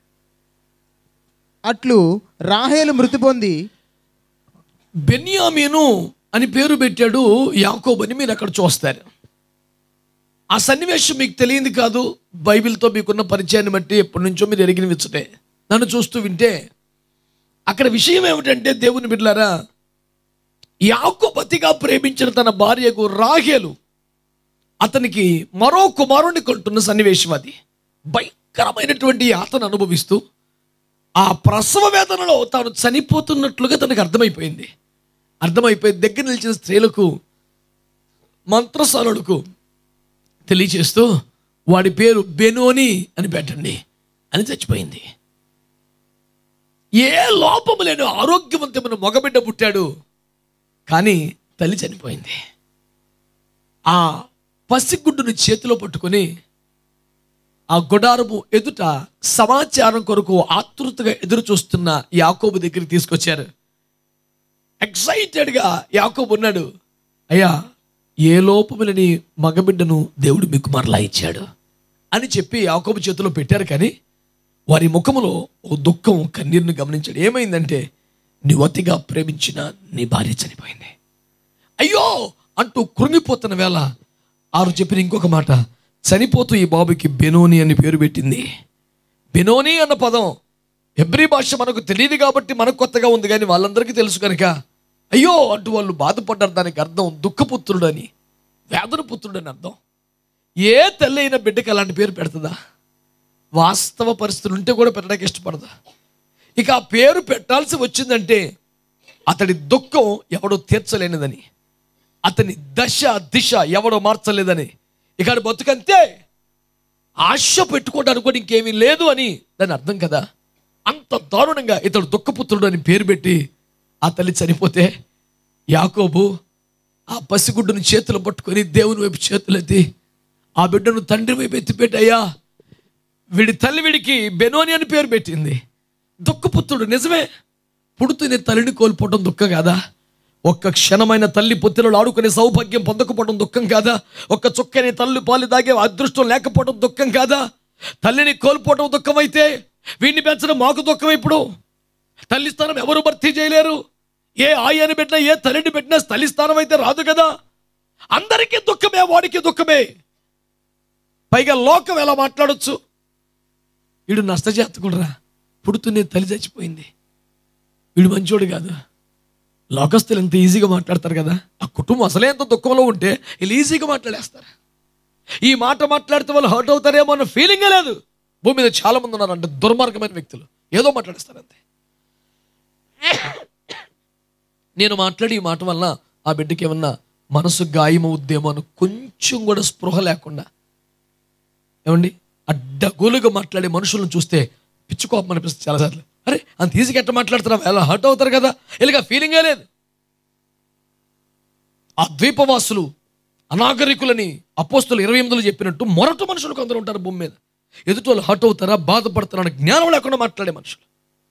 అట్లు రాహేలు మృతి పొంది బెన్యామీను అని పేరు పెట్టాడు యాకోబని మీరు అక్కడ చూస్తారు ఆ సన్నివేశం మీకు తెలియంది కాదు బైబిల్తో మీకున్న పరిచయాన్ని బట్టి ఎప్పటి నుంచో మీరు ఎరిగిన విచ్చుటే నన్ను చూస్తూ వింటే అక్కడ విషయం ఏమిటంటే దేవుని బిడ్డలారా యాకోబతిగా ప్రేమించిన తన భార్యకు రాహేలు అతనికి మరో కుమారుణ్ణి కొంటున్న సన్నివేశం అది భయంకరమైనటువంటి యాతను అనుభవిస్తూ ఆ ప్రసవ వేదనలో తాను చనిపోతున్నట్లుగా తనకు అర్థమైపోయింది అర్థమైపోయి దగ్గర నిలిచిన స్త్రీలకు మంత్రసాలులకు తెలియచేస్తూ వాడి పేరు బెనోని అని పెట్టండి అని చచ్చిపోయింది ఏ లోపము లేని ఆరోగ్యవంతమైన మగబిడ్డ పుట్టాడు కానీ తల్లి చనిపోయింది ఆ పసిగుడ్డుని చేతిలో పట్టుకొని ఆ గుడారము ఎదుట సమాచారం కొరకు ఆతృతగా ఎదురు చూస్తున్న యాకోబు దగ్గరికి తీసుకొచ్చారు ఎక్సైటెడ్గా యాకోబు ఉన్నాడు అయ్యా ఏ లోపములని మగబిడ్డను దేవుడు మీకు మరలా ఇచ్చాడు అని చెప్పి యాకోబు చేతిలో పెట్టారు కానీ వారి ముఖములో ఓ దుఃఖం కన్నీరుని గమనించాడు ఏమైందంటే నీ అతిగా ప్రేమించిన నీ భార్య చనిపోయింది అయ్యో అంటూ కృంగిపోతున్న వేళ ఆరు చెప్పిన ఇంకొక మాట చనిపోతూ ఈ బాబుకి బెనోని అని పేరు పెట్టింది బెనోని అన్న పదం ఎబ్రి భాష మనకు తెలియదు కాబట్టి మనకు కొత్తగా ఉంది కానీ వాళ్ళందరికీ తెలుసు కనుక అయ్యో అంటూ వాళ్ళు బాధపడ్డారు దానికి అర్థం దుఃఖపుత్రుడని వేదన పుత్రుడని అర్థం ఏ తల్లి అయిన బిడ్డకి అలాంటి పేరు పెడుతుందా వాస్తవ పరిస్థితులు ఉంటే కూడా పెట్టడానికి ఇష్టపడదా ఇక ఆ పేరు పెట్టాల్సి వచ్చిందంటే అతడి దుఃఖం ఎవడో తీర్చలేనిదని అతని దశ దిశ ఎవడో మార్చలేదని ఇక ఆడి బతుకంతే ఆశ పెట్టుకోవడానికి కూడా ఇంకేమీ లేదు అని దాని అర్థం కదా అంత దారుణంగా ఇతడు దుఃఖపుత్రుడు అని పేరు పెట్టి ఆ తల్లి చనిపోతే యాకోబు ఆ పసిగుడ్డును చేతులు పట్టుకొని దేవుని వైపు చేతులెత్తి ఆ బిడ్డను తండ్రి వైపు ఎత్తిపెట్టయ్యా వీడి తల్లి వీడికి బెనోని అని పేరు పెట్టింది దుఃఖపుత్రుడు నిజమే పుడుతున్న తల్లిని కోల్పోవడం దుఃఖం కాదా ఒక్క క్షణమైన తల్లి పొత్తిలో ఆడుకునే సౌభాగ్యం పొందకపోవడం దుఃఖం కాదా ఒక్క చుక్కని తల్లి పాలు తాగే అదృష్టం లేకపోవడం దుఃఖం కాదా తల్లిని కోల్పోవడం దుఃఖం అయితే వీడిని పెంచడం మాకు దుఃఖం ఇప్పుడు తల్లి స్థానం ఎవరు భర్తీ చేయలేరు ఏ ఆయని పెట్టినా ఏ తల్లిని పెట్టినా తల్లి స్థానం అయితే రాదు కదా అందరికీ దుఃఖమే వాడికి దుఃఖమే పైగా లోకం ఎలా మాట్లాడొచ్చు వీడు నష్టజాతకుడురా పుడుతూనే తల్లి చచ్చిపోయింది వీడు మంచోడు కాదు లోకస్తులు ఎంత ఈజీగా మాట్లాడతారు కదా ఆ కుటుంబం అసలే ఎంత దుఃఖంలో ఉంటే వీళ్ళు ఈజీగా మాట్లాడేస్తారు ఈ మాట మాట్లాడితే వాళ్ళు హర్ట్ అవుతారేమో అన్న ఫీలింగే లేదు భూమి మీద చాలా మంది ఉన్నారు అంటే దుర్మార్గమైన వ్యక్తులు ఏదో మాట్లాడేస్తారు అంతే నేను మాట్లాడి ఈ మాట వల్ల ఆ బిడ్డకి ఏమన్నా మనసు గాయమవుద్దేమో అని కొంచెం కూడా స్పృహ లేకుండా ఏమండి అడ్డగోలుగా మాట్లాడే మనుషులను చూస్తే పిచ్చుకోపం అనిపిస్తుంది చాలాసార్లు అరే అంత ఈజీగా ఎట్ట మాట్లాడుతున్నాం ఎలా హర్ట్ అవుతారు కదా ఇలాగ ఫీలింగే లేదు ఆ ద్వీపవాసులు అనాగరికులని అపోస్తులు ఇరవై ఎనిమిదిలో చెప్పినట్టు మొరటు మనుషులు కొందరు ఉంటారు భూమి మీద ఎదుటి వాళ్ళు హర్ట్ అవుతారా బాధపడతారా అనే జ్ఞానం లేకుండా మాట్లాడే మనుషులు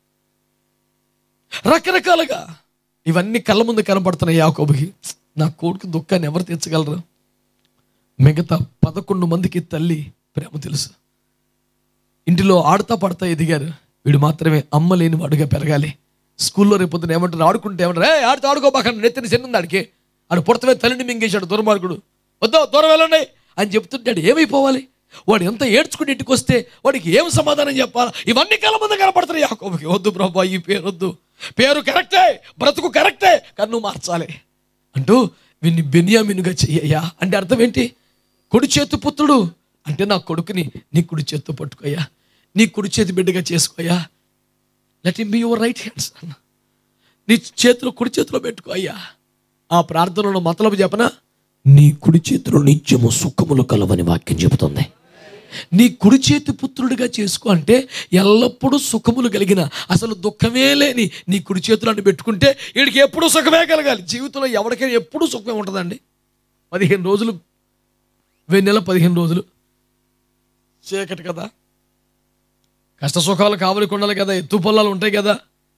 రకరకాలుగా ఇవన్నీ కళ్ళ ముందు కనపడుతున్నాయి యాకోబుకి నా కొడుకు దుఃఖాన్ని ఎవరు తీర్చగలరు మిగతా పదకొండు మందికి తల్లి ప్రేమ తెలుసు ఇంటిలో ఆడుతా పడతా ఎదిగారు వీడు మాత్రమే అమ్మ లేని వాడుగా పెరగాలి స్కూల్లో రేపు పొద్దున ఏమంటారు ఆడుకుంటే ఏమంటారు ఏ ఆడితే ఆడుకోబాకండి నెత్తిని చెందింది ఆడికి ఆడు పుడతమే తల్లిని మింగేశాడు దుర్మార్గుడు వద్దా దూరం వెళ్ళండి అని చెప్తుంటాడు ఏమైపోవాలి వాడు ఎంత ఏడ్చుకుని ఇంటికి వస్తే వాడికి ఏం సమాధానం చెప్పాలా ఇవన్నీ కల ముందు కనపడుతున్నాయి యాకోబుకి వద్దు ప్రభా ఈ పేరు వద్దు పేరు కరెక్టే బ్రతుకు కరెక్టే కన్ను మార్చాలి అంటూ వీన్ని బెన్యామినుగా చెయ్యయ్యా అంటే అర్థం ఏంటి కుడి చేతు పుత్రుడు అంటే నా కొడుకుని నీ కుడి చేత్తో పట్టుకోయా నీ కుడి చేతి బిడ్డగా చేసుకోయా let him be your right hands అన్న నీ చేతిలో కుడి చేతిలో పెట్టుకో అయ్యా ఆ ప్రార్థనలో మతలబు చెప్పనా నీ కుడి చేతిలో నిత్యము సుఖములు కలవని వాక్యం చెబుతుంది నీ కుడి చేతి పుత్రుడిగా చేసుకో అంటే ఎల్లప్పుడూ సుఖములు కలిగిన అసలు దుఃఖమే లేని నీ కుడి చేతులను పెట్టుకుంటే వీడికి ఎప్పుడూ సుఖమే కలగాలి జీవితంలో ఎవరికైనా ఎప్పుడూ సుఖమే ఉంటుందండి పదిహేను రోజులు వెన్నెల పదిహేను రోజులు చీకటి కదా కష్ట సుఖాలు కావలి కొండలు కదా ఎత్తు పొలాలు ఉంటాయి కదా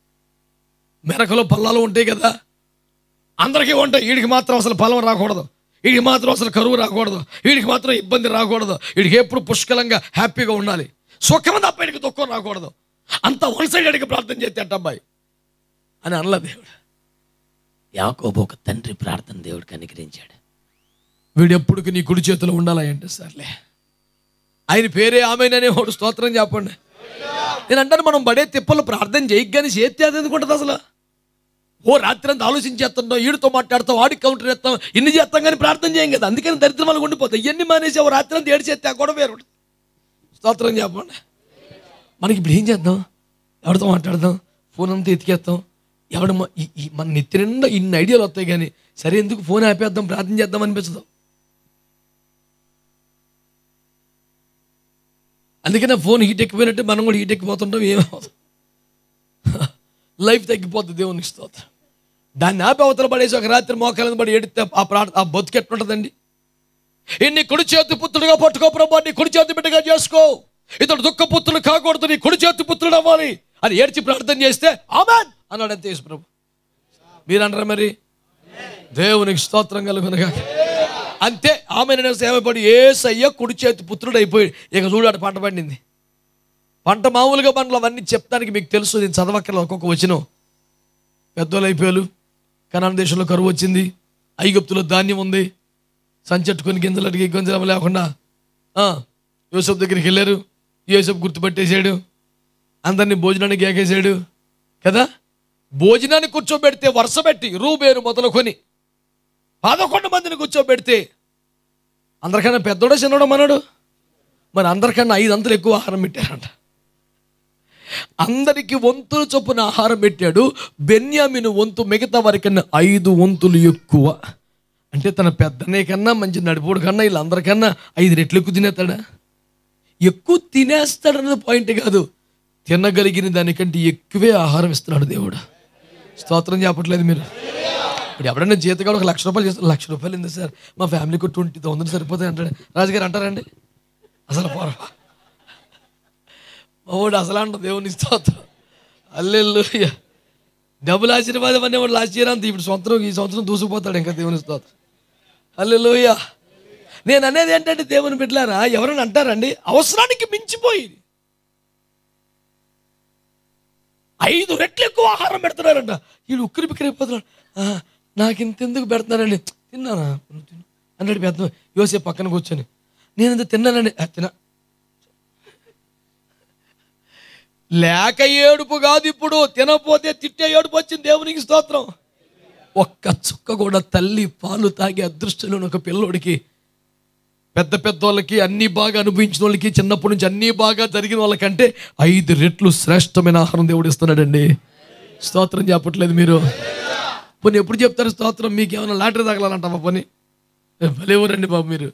మెరకలు పల్లాలు ఉంటాయి కదా అందరికీ ఉంటాయి వీడికి మాత్రం అసలు ఫలం రాకూడదు వీడికి మాత్రం అసలు కరువు రాకూడదు వీడికి మాత్రం ఇబ్బంది రాకూడదు వీడికి ఎప్పుడు పుష్కలంగా హ్యాపీగా ఉండాలి సుఖం తప్ప వీడికి దుఃఖం రాకూడదు అంత వన్ సైడెడ్గా ప్రార్థన చేస్తే అంట అబ్బాయి అని అనల దేవుడు యాకోబు ఒక తండ్రి ప్రార్థన దేవుడికి అనుగ్రహించాడు వీడు ఎప్పుడుకి నీ కుడి చేతిలో ఉండాలి అంటే సర్లే ఆయన పేరే ఆమెననే వాడు స్తోత్రం చెప్పండి నేను అంటాను మనం పడే తిప్పలు ప్రార్థన చేయగానే చేస్తే అది ఎందుకుంటుంది అసలు ఓ రాత్రి అంతా ఆలోచించేస్తున్నాం వీడితో మాట్లాడతాం వాడికి కౌంటర్ చేస్తాం ఇన్ని చేస్తాం కానీ ప్రార్థన చేయం కదా అందుకని దరిద్రం వల్ల ఉండిపోతాయి ఇవన్నీ మానేసి ఓ రాత్రి అంతా ఏడు చేస్తే ఆ గొడవ వేరు ఉంటుంది. స్తోత్రం చెప్పండి మనకి ఇప్పుడు ఏం చేద్దాం ఎవరితో మాట్లాడదాం ఫోన్ అంతా ఎతికేస్తాం ఎవడు మ- ఈ- ఈ మన నెత్తి నిండా ఇన్ని ఐడియాలు వస్తాయి కానీ సరే ఎందుకు ఫోన్ ఆపేద్దాం ప్రార్థన చేద్దాం అనిపించదు అందుకనే ఫోన్ హీట్ ఎక్కిపోయినట్టు మనం కూడా హీట్ ఎక్కిపోతుంటాం ఏమవుతుంది లైఫ్ తగ్గిపోతుంది దేవునికి స్తోత్రం దాన్ని ఆపి అవతల పడేసి ఒక రాత్రి మోకాలను పడి ఎడితే ఆ ప్రార్థ ఆ బతుకు ఎట్లుంటుందండి ఇన్ని కుడి చేతి పుత్రుడుగా పట్టుకో ప్రభా నీ కుడి చేతి బిడ్డగా చేసుకో ఇతడు దుఃఖ పుత్రుడు కాకూడదు నీ కుడి చేతి పుత్రుడు అవ్వాలి అని ఏడ్చి ప్రార్థన చేస్తే ఆమెన్ అన్నాడు అంతే యేసు ప్రభు మీరు అనరా మరి దేవునికి స్తోత్రం కలుగునగా అంతే ఆమె సేవపడి ఏసయ్య కుడి చేతి పుత్రుడు అయిపోయి ఇక చూడాడు పంట పండింది పంట మామూలుగా పంటలు అవన్నీ చెప్తానికి మీకు తెలుసు నేను చదవక్కర్లేదు ఒక్కొక్క వచ్చిన పెద్దోళ్ళు అయిపోయారు కనాన దేశంలో కరువు వచ్చింది ఐగుప్తులో ధాన్యం ఉంది సంచెట్టుకొని గింజలు అడిగి గింజలు లేకుండా ఆ, యూసఫ్ దగ్గరికి వెళ్ళారు యూసఫ్ గుర్తుపట్టేశాడు అందరినీ భోజనానికి ఏకేశాడు కదా భోజనాన్ని కూర్చోబెడితే వరుస పెట్టి రూబేరు మొదలుకొని పదకొండు మందిని కూర్చోబెడితే అందరికన్నా పెద్దోడా చిన్నోడా మనోడు మరి అందరికన్నా ఐదు అంతలు ఎక్కువ ఆహారం పెట్టారంట అందరికి వంతులు చొప్పున ఆహారం పెట్టాడు బెన్యామిను వంతు మిగతా వారికన్నా ఐదు వంతులు ఎక్కువ అంటే తన పెద్దనే కన్నా మంచి నడిపోడు కన్నా వీళ్ళందరికన్నా ఐదు రెట్లు ఎక్కువ తినేస్తాడా ఎక్కువ తినేస్తాడన్నది పాయింట్ కాదు తినగలిగిన దానికంటే ఎక్కువే ఆహారం ఇస్తున్నాడు దేవుడు స్తోత్రం చెప్పట్లేదు మీరు ఇప్పుడు ఎవడన్నా జీతగాడు ఒక లక్ష రూపాయలు చేస్తారు లక్ష రూపాయలు ఉంది సార్ మా ఫ్యామిలీకి ట్వంటీ థౌసండ్ సరిపోతాయి అంటాడు రాజుగారు అంటారండి అసలు పోరా మావాడు అసలు అంట దేవుని స్తోత్రం అల్లెల్లు డబుల్ ఆశీర్వాదం అనేవాడు లాస్ట్ ఇయర్ అంత ఇప్పుడు సంవత్సరం ఈ సంవత్సరం దూసుకుపోతాడు ఇంకా దేవుని స్తోత్రం అల్లెలుయ నేను అనేది ఏంటంటే దేవుని బిడ్డలారా ఎవరైనా అంటారండి అవసరానికి మించిపోయి ఐదు రెట్లు ఎక్కువ ఆహారం పెడుతున్నారంట వీడు ఉక్కిరి బిక్కిరి అయిపోతున్నాడు "ఆ, నాకు ఇంత ఎందుకు పెడుతున్నారండి తిన్నానా "నువ్వు తిను." అన్నాడు పెద్ద యోసే పక్కన కూర్చొని నేను ఇంత తిన్నానండి "ఆ, తినా లేక ఏడుపు కాదు ఇప్పుడు తినపోతే తిట్టే ఏడుపు వచ్చింది దేవునికి స్తోత్రం ఒక్క చుక్క కూడా తల్లి పాలు తాగే అదృష్టంలో ఒక పిల్లోడికి పెద్ద పెద్ద వాళ్ళకి అన్ని బాగా అనుభవించిన వాళ్ళకి చిన్నప్పటి నుంచి అన్ని బాగా జరిగిన వాళ్ళకంటే ఐదు రెట్లు శ్రేష్టమైన ఆహారం దేవుడు ఇస్తున్నాడండి స్తోత్రం చెప్పట్లేదు మీరు పోనీ ఎప్పుడు చెప్తారు స్తోత్రం మీకు ఏమైనా లాటరీ తగలాలంటావా పోనీ భలేవరండి బాబు మీరు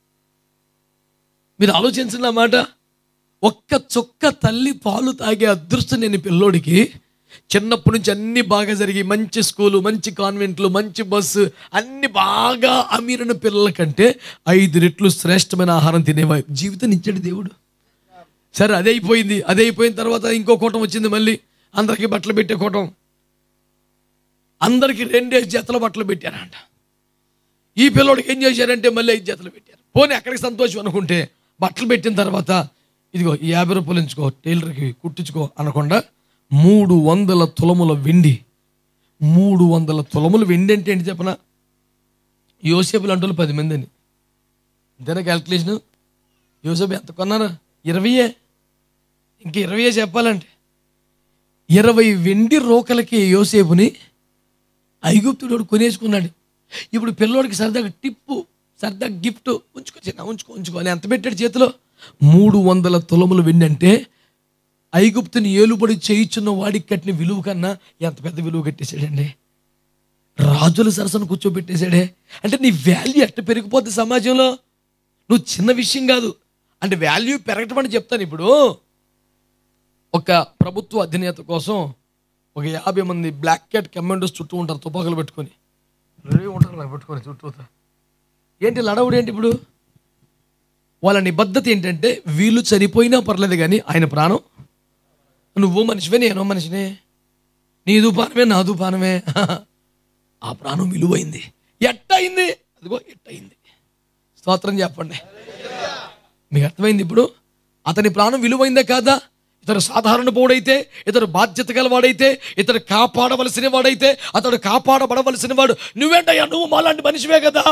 మీరు ఆలోచించిన మాట ఒక్క చుక్క తల్లి పాలు తాగే అదృష్టం నేను ఈ పిల్లోడికి చిన్నప్పటి నుంచి అన్ని బాగా జరిగి మంచి స్కూలు మంచి కాన్వెంట్లు మంచి బస్సు అన్ని బాగా అమీరిన పిల్లల కంటే ఐదు రెట్లు శ్రేష్టమైన ఆహారం తినేవా జీవితం ఇచ్చాడు దేవుడు సరే అదే అయిపోయింది అదే అయిపోయిన తర్వాత ఇంకో కూటం వచ్చింది మళ్ళీ అందరికీ బట్టలు పెట్టే కూటం అందరికీ రెండేసి జతల బట్టలు పెట్టారంట ఈ పిల్లోడికి ఏం చేశారంటే మళ్ళీ ఐదు జతలు పెట్టారు పోనీ అక్కడికి సంతోషం అనుకుంటే బట్టలు పెట్టిన తర్వాత ఇదిగో ఈ యాభై రూపాయలు ఎంచుకో టైలర్కి కుట్టించుకో అనకుండా మూడు వందల తులముల వెండి మూడు వందల తులముల వెండి అంటే ఏంటి చెప్పనా యోసేపులు అంటూ పది మంది అని అంతేనా క్యాల్కులేషన్ యోసేపు ఎంత కొన్నారు ఇరవయే ఇంక ఇరవయే చెప్పాలంటే ఇరవై వెండి రోకలకి యోసేపుని ఐగుప్తుడు కొనేసుకున్నాడు ఇప్పుడు పిల్లోడికి సరదాగా టిప్పు సరదాగా గిఫ్ట్ ఉంచుకో చిన్న ఉంచుకో ఉంచుకో అని ఎంత పెట్టాడు చేతిలో మూడు వందల తులములు వెండి అంటే ఐగుప్తుని ఏలుబడి చేయించున్న వాడికి కట్టిన విలువ కన్నా ఎంత పెద్ద విలువ కట్టేశాడండి రాజుల సరసను కూర్చోబెట్టేశాడే అంటే నీ వాల్యూ ఎట్ట పెరిగిపోద్ది సమాజంలో నువ్వు చిన్న విషయం కాదు అంటే వాల్యూ పెరగటం అని చెప్తాను ఇప్పుడు ఒక ప్రభుత్వ అధినేత కోసం ఒక యాభై మంది బ్లాక్ క్యాట్ కమాండోస్ చుట్టూ ఉంటారు తుపాకులు పెట్టుకొని రెడీ ఉంటారు అలా పెట్టుకొని చుట్టూ ఏంటి లడవుడు ఏంటి ఇప్పుడు వాళ్ళ నిబద్ధత ఏంటంటే వీళ్ళు చనిపోయినా పర్లేదు కానీ ఆయన ప్రాణం నువ్వు మనిషివే నేను మనిషినే నీ దుపానమే నా దుపానమే ఆ ప్రాణం విలువైంది ఎట్టయింది అదిగో ఎట్టయింది స్తోత్రం చెప్పండి మీకు అర్థమైంది ఇప్పుడు అతని ప్రాణం విలువైందే కాదా ఇతడు సాధారణ పౌడైతే ఇతడు బాధ్యత గలవాడైతే ఇతడు కాపాడవలసిన వాడైతే అతడు కాపాడబడవలసిన వాడు నువ్వేంటయ్యా నువ్వు మాలాంటి మనిషివే కదా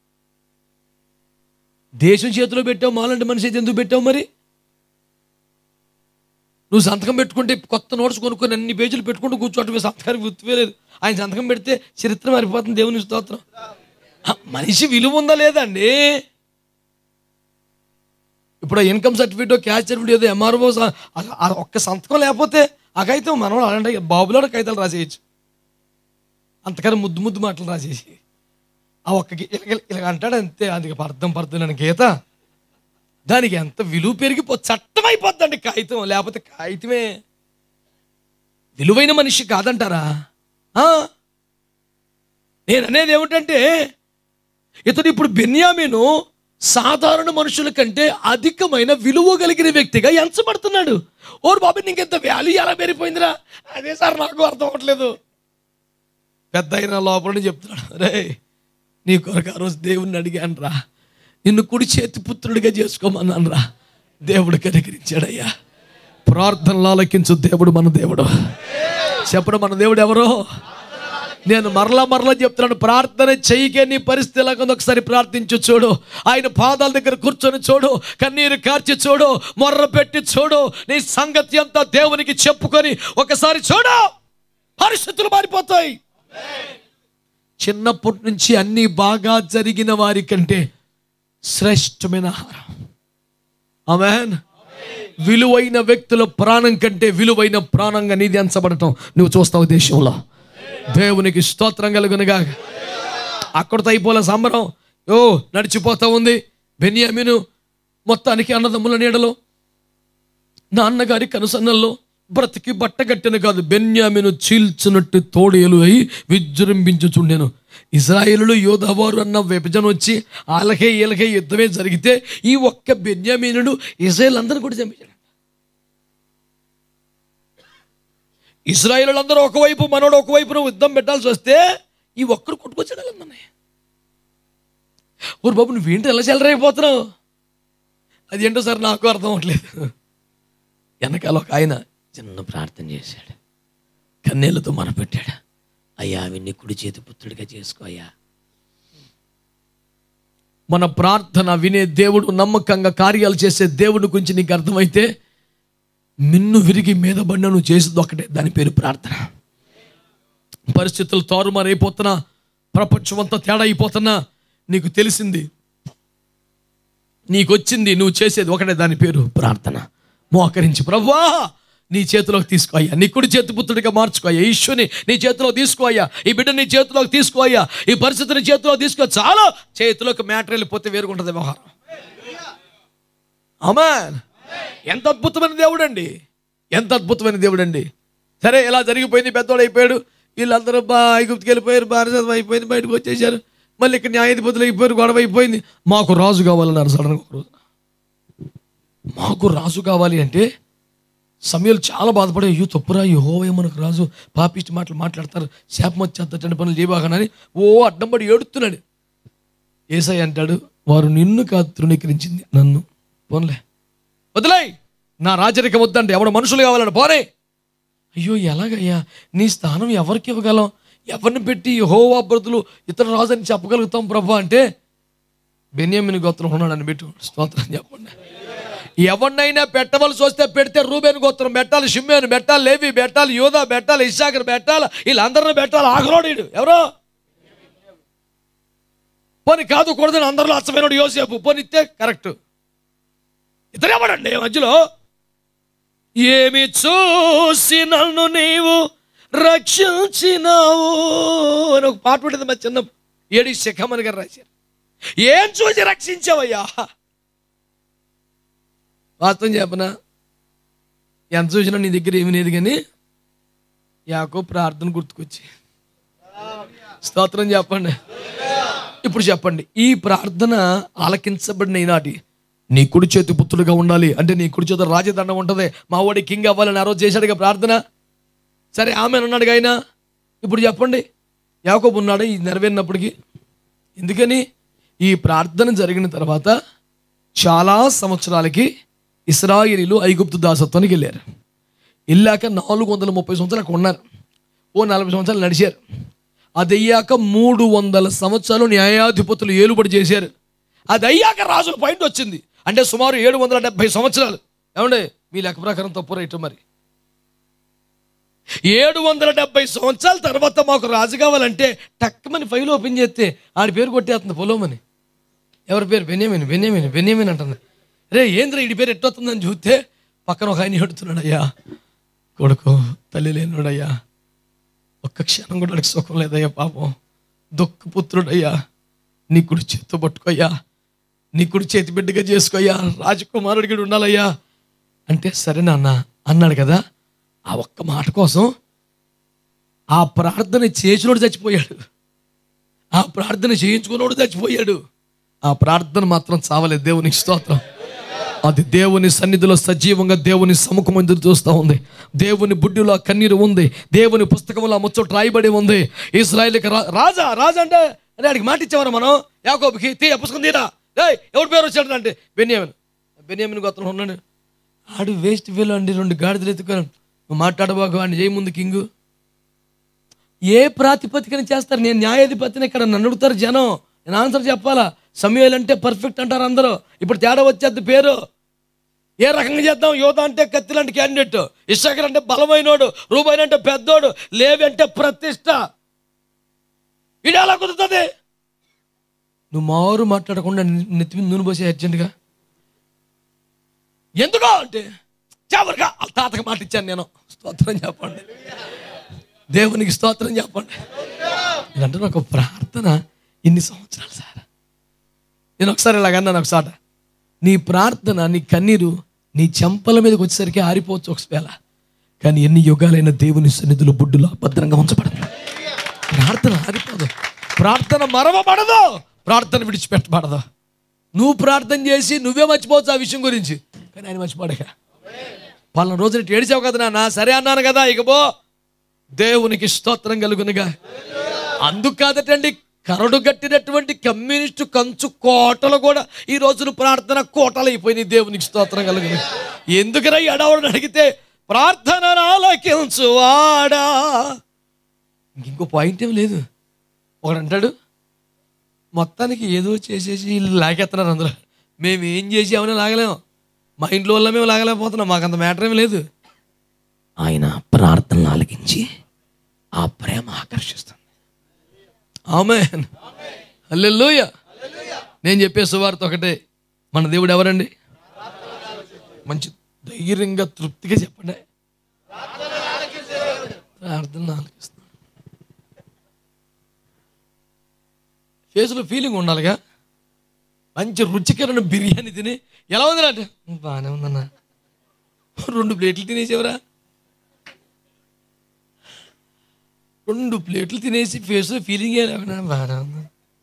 దేశం చేతిలో పెట్టావు మాలాంటి మనిషి అయితే ఎందుకు పెట్టావు మరి నువ్వు సంతకం పెట్టుకుంటే కొత్త నోట్స్ కొనుక్కొని అన్ని పేజీలు పెట్టుకుంటూ కూర్చోవటం సంతకానికి గుర్తువే లేదు ఆయన సంతకం పెడితే చరిత్ర మారిపోతుంది దేవుని స్తోత్రం ఆ, మనిషి విలువ ఉందా లేదండి ఇప్పుడు ఇన్కమ్ సర్టిఫికేట్ క్యాష్ సర్టిఫికేట్ ఏదో ఎంఆర్ఓ ఒక్క సంతకం లేకపోతే ఆ కాగితం మనం అలాంటి బాబులో కాగితాలు రాసేయచ్చు అంతకన్నా ముద్దు ముద్దు మాటలు రాసేసి ఆ ఒక్క గి- ఇలాగ ఇలాగ అంటాడు అంతే అది అర్థం పడుతుంది అని గీత దానికి ఎంత విలువ పెరిగిపో చట్టం అయిపోద్దండి కాగితం లేకపోతే కాగితమే విలువైన మనిషి కాదంటారా ఆ? నేను అనేది ఏమిటంటే ఇతడు ఇప్పుడు బెన్యామీను సాధారణ మనుషుల కంటే అధికమైన విలువ కలిగిన వ్యక్తిగా ఎంచబడుతున్నాడు ఓరు బాబు నీకెంత వాల్యూ ఎలా పెరిగిపోయిందిరా అదే సార్ నాకు అర్థం అవ్వట్లేదు పెద్ద అయిన లోపల నుంచి చెప్తున్నాడు రే నీ కొరకు ఆ రోజు దేవుణ్ణి అడిగాను రా నిన్ను కుడి చేతి పుత్రుడిగా చేసుకోమన్నాను రా దేవుడు కనికరించాడయ్యా ప్రార్థనలు ఆలకించు దేవుడు మన దేవుడు చెప్పడం మన దేవుడు ఎవరో నేను మరలా మరలా చెప్తున్నాను ప్రార్థన చెయ్యికే నీ పరిస్థితి ఎలా ఉందో ఒకసారి ప్రార్థించు చూడు ఆయన పాదాల దగ్గర కూర్చొని చూడు కన్నీరు కార్చి చూడు మొర్ర పెట్టి చూడు నీ సంగతి అంతా దేవునికి చెప్పుకొని ఒకసారి చూడు పరిస్థితులు మారిపోతాయి చిన్నప్పటి నుంచి అన్ని బాగా జరిగిన వారి కంటే శ్రేష్టమైన ఆహారం ఆమెన్ విలువైన వ్యక్తుల ప్రాణం కంటే విలువైన ప్రాణంగా నీది ఎంచబడటం నువ్వు చూస్తావు దేశంలో దేవునికి స్తోత్రం కలుగునుగా అక్కడితో అయిపోలే సంబరం ఓ నడిచిపోతా ఉంది బెన్యామిను మొత్తానికి అన్నదమ్ముల నీడలో నాన్నగారి కనుసన్నల్లో బ్రతికి బట్టగట్టిన కాదు బెన్యామిను చీల్చినట్టు తోడేలు అయి విజృంభించుచుండెను ఇజ్రాయేలులు యోధవారు అన్న విభజన వచ్చి వాళ్ళకే వీళ్ళకే యుద్ధమే జరిగితే ఈ ఒక్క బెన్యామీనుడు ఇజ్రాయేల్ అందరిని కూడా చంపించాడు ఇజ్రాయేల్ అందరూ ఒకవైపు మనోడు ఒకవైపున యుద్ధం పెట్టాల్సి వస్తే ఈ ఒక్కడు కొట్టుకొచ్చాడు వాళ్ళందరినీ ఊరు బాబు నువ్వేంటి ఎలా చెలరైపోతున్నావు అది ఏంటో సార్ నాకు అర్థం అవ్వట్లేదు వెనకాల ఒక ఆయన చిన్న ప్రార్థన చేశాడు కన్నీళ్లతో మనపెట్టాడు అయ్యా విన్ని కుడి చేతి పుత్రుడిగా చేసుకో అయ్యా మన ప్రార్థన వినే దేవుడు నమ్మకంగా కార్యాలు చేసే దేవుడి గురించి నీకు అర్థమైతే మిన్ను విరిగి మీద బండ నువ్వు చేసేది ఒకటే దాని పేరు ప్రార్థన పరిస్థితులు తారుమారైపోతున్నా ప్రపంచం అంతా తేడా అయిపోతున్నా నీకు తెలిసింది నీకు వచ్చింది నువ్వు చేసేది ఒకటే దాని పేరు ప్రార్థన మోకరించి ప్రవ్వా నీ చేతిలోకి తీసుకోయ్యా నీ కుడి చేతి పుత్రుడిగా మార్చుకోయ్యా ఈశ్వని నీ చేతిలో తీసుకోయ్యా ఈ బిడ్డ నీ చేతిలోకి తీసుకోయ్యా ఈ పరిస్థితిని చేతిలో తీసుకో చాలా చేతిలోకి మ్యాటర్ వెళ్ళిపోతే వేరుగుంటుంది వ్యవహారం అమాన్ ఎంత అద్భుతమైన దేవుడు అండి ఎంత అద్భుతమైన దేవుడు అండి సరే ఇలా జరిగిపోయింది పెద్దోడు అయిపోయాడు వీళ్ళందరూ బా ఐగుప్తికి వెళ్ళిపోయారు బానిసత్వం అయిపోయింది బయటకు వచ్చేసారు మళ్ళీ ఇక్కడ న్యాయాధిపతులు అయిపోయారు గొడవ అయిపోయింది మాకు రాజు కావాలన్నారు సడన్గా ఒక రోజు మాకు రాజు కావాలి అంటే సమయాలు చాలా బాధపడే అయ్యో తప్పురా యెహోవా మనకు రాజు పాపిష్టి మాటలు మాట్లాడతారు శాపం వచ్చేంత పనులు చేయబాకనని ఓ అడ్డం పడి ఏడుతున్నాడు ఏసై అంటాడు వారు నిన్ను కాదు తృణీకరించింది నన్ను పోన్లే వదిలేయ్ నా రాజరికం వద్దంటే ఎవడు మనుషులు కావాలని పోనే అయ్యో ఎలాగయ్యా నీ స్థానం ఎవరికి ఇవ్వగలం ఎవరిని పెట్టి హోవా బ్రతులు ఇతర రాజుని చెప్పగలుగుతాం ప్రభా అంటే బెన్యామిని గోత్రం ఉన్నాడని పెట్టు స్తోత్రం చెప్పండి ఎవరినైనా పెట్టవలసి వస్తే పెడితే రూబేన్ గోత్రం పెట్టాలి షిమ్మేను పెట్టాలి లేవి పెట్టాలి యోధా పెట్టాలి ఇషాకర్ పెట్టాలి వీళ్ళందరిని పెట్టాలి ఆఖరోడు ఎవరో పోనీ కాదు కూడదని అందరిలో అచ్చమైనడు యోసేపు పోనీ ఇస్తే కరెక్ట్ ఇతరేవాడండి మధ్యలో ఏమి చూసి నన్ను నీవు రక్షించినావు అని ఒక పాట ఉంటుంది మా చిన్న ఏడి శిఖమని గారు రాశారు ఏం చూసి రక్షించావయ్యా వాస్తవం చెప్పనా ఎంత చూసినా నీ దగ్గర ఏమి లేదు కానీ యాకో ప్రార్థన గుర్తుకొచ్చి స్తోత్రం చెప్పండి ఇప్పుడు చెప్పండి ఈ ప్రార్థన ఆలకించబడిన ఈనాటి నీ కుడి చేతి పుత్రుడుగా ఉండాలి అంటే నీ కుడి చేతి రాజదండం ఉంటుంది మా వాడి కింగ్ అవ్వాలని ఆ రోజు చేశాడుగా ప్రార్థన సరే ఆమె అన్నాడు ఆయన ఇప్పుడు చెప్పండి యాకోబు ఉన్నాడు ఈ నెరవేరినప్పటికీ ఎందుకని ఈ ప్రార్థన జరిగిన తర్వాత చాలా సంవత్సరాలకి ఇస్రాయిలీలు ఐగుప్తు దాసత్వానికి వెళ్ళారు వెళ్ళాక నాలుగు వందల ముప్పై సంవత్సరాలు అక్కడ ఉన్నారు ఓ నలభై సంవత్సరాలు నడిచారు అది అయ్యాక మూడు వందల సంవత్సరాలు న్యాయాధిపతులు ఏలుబడి చేశారు అది అయ్యాక రాజుల పాయింట్ వచ్చింది అంటే సుమారు ఏడు వందల డెబ్బై సంవత్సరాలు ఏమండే మీ లెక్క ప్రకారం తప్పు రైట్ మరి ఏడు వందల డెబ్బై సంవత్సరాల తర్వాత మాకు రాజు కావాలంటే టక్కుమని ఫైల్ ఓపెన్ చేస్తే ఆడి పేరు కొట్టేస్తుంది పొలోమని ఎవరి పేరు బెన్యమిన్ బెన్యమిన్ బెన్యమిన్ అంటుంది రే ఏంద్ర ఈడి పేరు ఎట్టొస్తుందని చూస్తే పక్కన ఒక ఆయన ఎడుతున్నాడు అయ్యా కొడుకు తల్లి లేనుడయ్యా ఒక్క క్షణం కూడా వాడికి సుఖం లేదయ్యా పాపం దుఃఖ పుత్రుడయ్యా నీ కుడి చేత్తో పట్టుకోయ్యా నీ కుడి చేతి బిడ్డగా చేసుకోయ్యా రాజకుమారుడికి ఉండాలయ్యా అంటే సరే నాన్న అన్నాడు కదా ఆ ఒక్క మాట కోసం ఆ ప్రార్థన చేసినోడు చచ్చిపోయాడు ఆ ప్రార్థన చేయించుకున్నోడు చచ్చిపోయాడు ఆ ప్రార్థన మాత్రం చావలేదు దేవునికి స్తోత్రం అది దేవుని సన్నిధిలో సజీవంగా దేవుని సముఖం ఎదురు చూస్తూ ఉంది దేవుని బుడ్డిలో ఆ కన్నీరు ఉంది దేవుని పుస్తకంలో ఆ ముచ్చట రాయబడి ఉంది ఇస్రాయల్కి రా రాజా రాజా అంటే అంటే ఆడికి మాట ఇచ్చేవారు మనం యాకోబుకి తీ ఆ పుస్తకం తీరా ఏయ్ ఎవరి పేరు వచ్చాడు అంటే బెన్యామిన్ బెన్యామిన్ గోత్రం ఉన్నాడు ఆడు వేస్ట్ వీలు అండి రెండు గాడిదలు ఎత్తుకొని నువ్వు మాట్లాడబాకు వాడిని చేయి ముందు కింగు ఏ ప్రాతిపదికన చేస్తారు నేను న్యాయాధిపతిని ఇక్కడ నన్ను అడుగుతారు జనం నేను ఆన్సర్ చెప్పాలా సమయాలు అంటే పర్ఫెక్ట్ అంటారు అందరూ ఇప్పుడు తేడా వచ్చేది పేరు ఏ రకంగా చేద్దాం యువత అంటే కత్తి లాంటి క్యాండిడేట్ ఇషాకర్ అంటే బలమైనోడు రూబాయిన్ అంటే పెద్దోడు లేవి అంటే ప్రతిష్ట ఇది ఎలా కుదురుతుంది నువ్వు మారు మాట్లాడకుండా నెత్తి మీద నూనె పోసే అర్జెంటుగా ఎందుకో అంటే చివరిగా వాళ్ళ తాతకి మాట ఇచ్చాను నేను స్తోత్రం చెప్పండి దేవునికి స్తోత్రం చెప్పండి ఇదంటే నాకు ప్రార్థన ఇన్ని సంవత్సరాలు సార్ నేను ఒకసారి ఇలాగన్నాను ఒకసారి నీ ప్రార్థన నీ కన్నీరు నీ చెంపల మీదకి వచ్చేసరికి ఆరిపోవచ్చు ఒకవేళ కానీ ఎన్ని యుగాలైన దేవుని సన్నిధిలో బుడ్డులో భద్రంగా ఉంచబడదు ప్రార్థన ఆరిపోదు ప్రార్థన మరవబడదు ప్రార్థన విడిచిపెట్టబడదు నువ్వు ప్రార్థన చేసి నువ్వే మర్చిపోవచ్చు ఆ విషయం గురించి కానీ ఆయన మర్చిపోడక పలానా రోజున ఇటు ఏడిచావు కదా నాన్న సరే అన్నాను కదా ఇక పో దేవునికి స్తోత్రం కలుగునుగా అందుకు కాదటండి కరడు కట్టినటువంటి కమ్యూనిస్టు కంచు కోటలు కూడా ఈ రోజున ప్రార్థన కోటలు అయిపోయినాయి దేవునికి స్తోత్రం కలుగును ఎందుకురా ఎడవడని అడిగితే ప్రార్థన ఆలకించువాడా ఇంకో పాయింట్ ఏం లేదు ఒకడు అంటాడు మొత్తానికి ఏదో చేసేసి వీళ్ళు లాగేస్తున్నారు అందులో మేము ఏం చేసామని లాగలేము మా ఇంట్లో వల్ల మేము లాగలేకపోతున్నాం మాకు అంత మ్యాటర్ ఏం లేదు ఆయన ప్రార్థనలు ఆలకించి ఆ ప్రేమ ఆకర్షిస్తుంది ఆమె హల్లెలూయా నేను చెప్పే సువార్త ఒకటే మన దేవుడు ఎవరండి మంచి ధైర్యంగా తృప్తిగా చెప్పండి ప్రార్థన ఆలకిస్తుంది ఫేస్లో ఫీలింగ్ ఉండాలిగా మంచి రుచికరమైన బిర్యానీ తిని ఎలా ఉంది అంటే బాగానే ఉందన్నా రెండు ప్లేట్లు తినేసేవరా రెండు ప్లేట్లు తినేసి ఫేస్లో ఫీలింగ్ ఏమైనా బాగానే ఉంది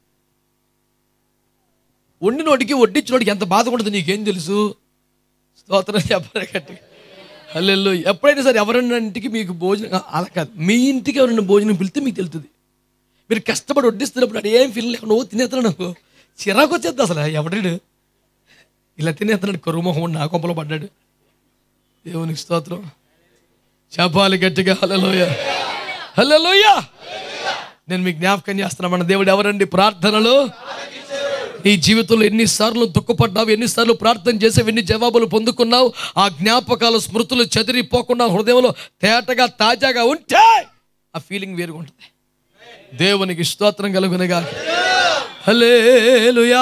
వండి నోటికి వడ్డించిన నోటికి ఎంత బాధ ఉంటుంది నీకేం తెలుసు స్తోత్రం చెప్పరే గట్టి హల్లెల్లో ఎప్పుడైనా సరే ఎవరైనా ఇంటికి మీకు భోజనం ఆ, అలా కాదు మీ ఇంటికి ఎవరైనా భోజనం పిలిస్తే మీకు తెలుస్తుంది మీరు కష్టపడి వడ్డిస్తున్నప్పుడు అది ఏం ఫీల్ లేకుండా ఓ తినేస్తున్నాడు అనుకో చిరాకు వచ్చేద్ది అసలు ఎవడాడు ఇలా తినేస్తున్నాడు కరువు మొహం నా కొంపలో పడ్డాడు దేవునికి స్తోత్రం చెప్పాలి గట్టిగా హల్లెలూయ హల్లెలూయ నేను మీకు జ్ఞాపకం చేస్తున్నా మన దేవుడు ఎవరండి ప్రార్థనలు నీ జీవితంలో ఎన్నిసార్లు దుఃఖపడ్డావు ఎన్నిసార్లు ప్రార్థన చేసావు ఎన్ని జవాబులు పొందుకున్నావు ఆ జ్ఞాపకాలు స్మృతులు చెదిరిపోకుండా హృదయంలో తేటగా తాజాగా ఉంటే ఆ ఫీలింగ్ వేరుగా ఉంటుంది దేవునికి స్తోత్రం కలుగునగా హల్లెలూయా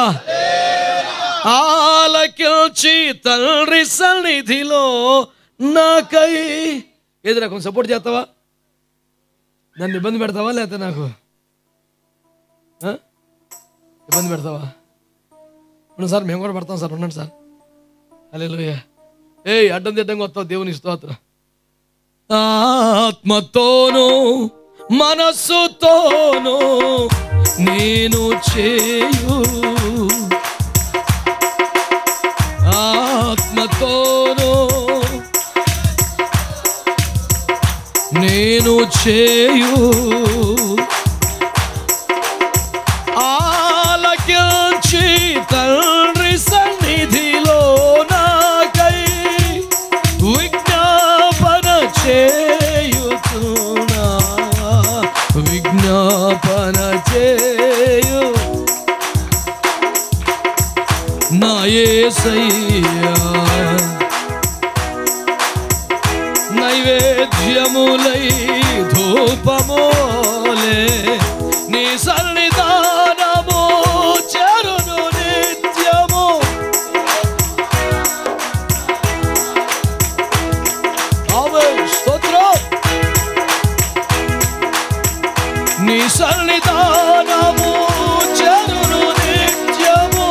ఆలకించి తండ్రి సన్నిధిలో నాకై ఏది కొంచెం సపోర్ట్ చేస్తావా నన్ను ఇబ్బంది పెడతావా లేకపోతే నాకు ఆ? ఇబ్బంది పెడతావా ఉండండి సార్ మేము కూడా పడతాం సార్ ఉండండి సార్ అలే లోయ ఏయ్ అడ్డం తిడ్డంగా వస్తావు దేవుని స్తోత్రం ఆత్మతోను మనస్సుతోను నేను చేయు ఆత్మతోను నేను చేయు ఆలకించి తండ్రి సన్నిధిలో నాకై విజ్ఞాపన చేయుతున్నా విజ్ఞాపన చేయు నా యేసయ్యా నైవేద్యములై ధూపమోలే నీ సన్నిధానము చరును నిత్యము ఆమేన్. స్తోత్రం నీ సన్నిధానము చరును నిత్యము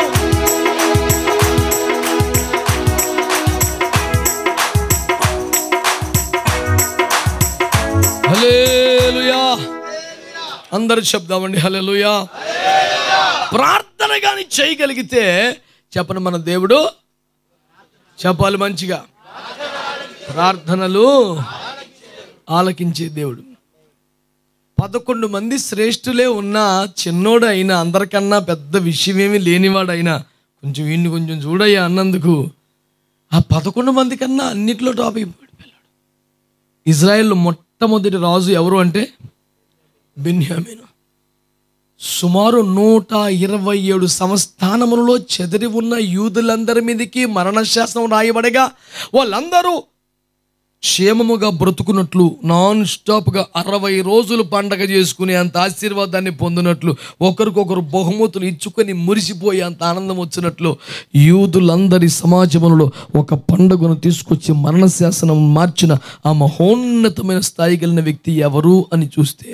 హల్లెలూయా అందరు చెప్దామండి హల్లెలూయా ప్రార్థన కానీ చేయగలిగితే చెప్పను మన దేవుడు చెప్పాలి మంచిగా ప్రార్థనలు ఆలకించే దేవుడు పదకొండు మంది శ్రేష్ఠులే ఉన్న చిన్నోడు అయినా అందరికన్నా పెద్ద విషయమేమి లేనివాడైనా కొంచెం వీడిని కొంచెం చూడయ్యా అన్నందుకు ఆ పదకొండు మంది కన్నా అన్నిట్లో టాప్ అయిపోయాడు పిల్లాడు ఇజ్రాయెల్ మొట్టమొదటి రాజు ఎవరు అంటే బెన్యామీను సుమారు నూట ఇరవై ఏడు సంస్థానములలో చెదిరి ఉన్న యూదులందరి మీదకి మరణశాసనం రాయబడగా వాళ్ళందరూ క్షేమముగా బ్రతుకున్నట్లు నాన్ స్టాప్గా అరవై రోజులు పండగ చేసుకునే అంత ఆశీర్వాదాన్ని పొందినట్లు ఒకరికొకరు బహుమతులు ఇచ్చుకొని మురిసిపోయే అంత ఆనందం వచ్చినట్లు యూదులందరి సమాజంలో ఒక పండుగను తీసుకొచ్చి మరణశాసనం మార్చిన ఆ మహోన్నతమైన స్థాయి కలిగిన వ్యక్తి ఎవరు అని చూస్తే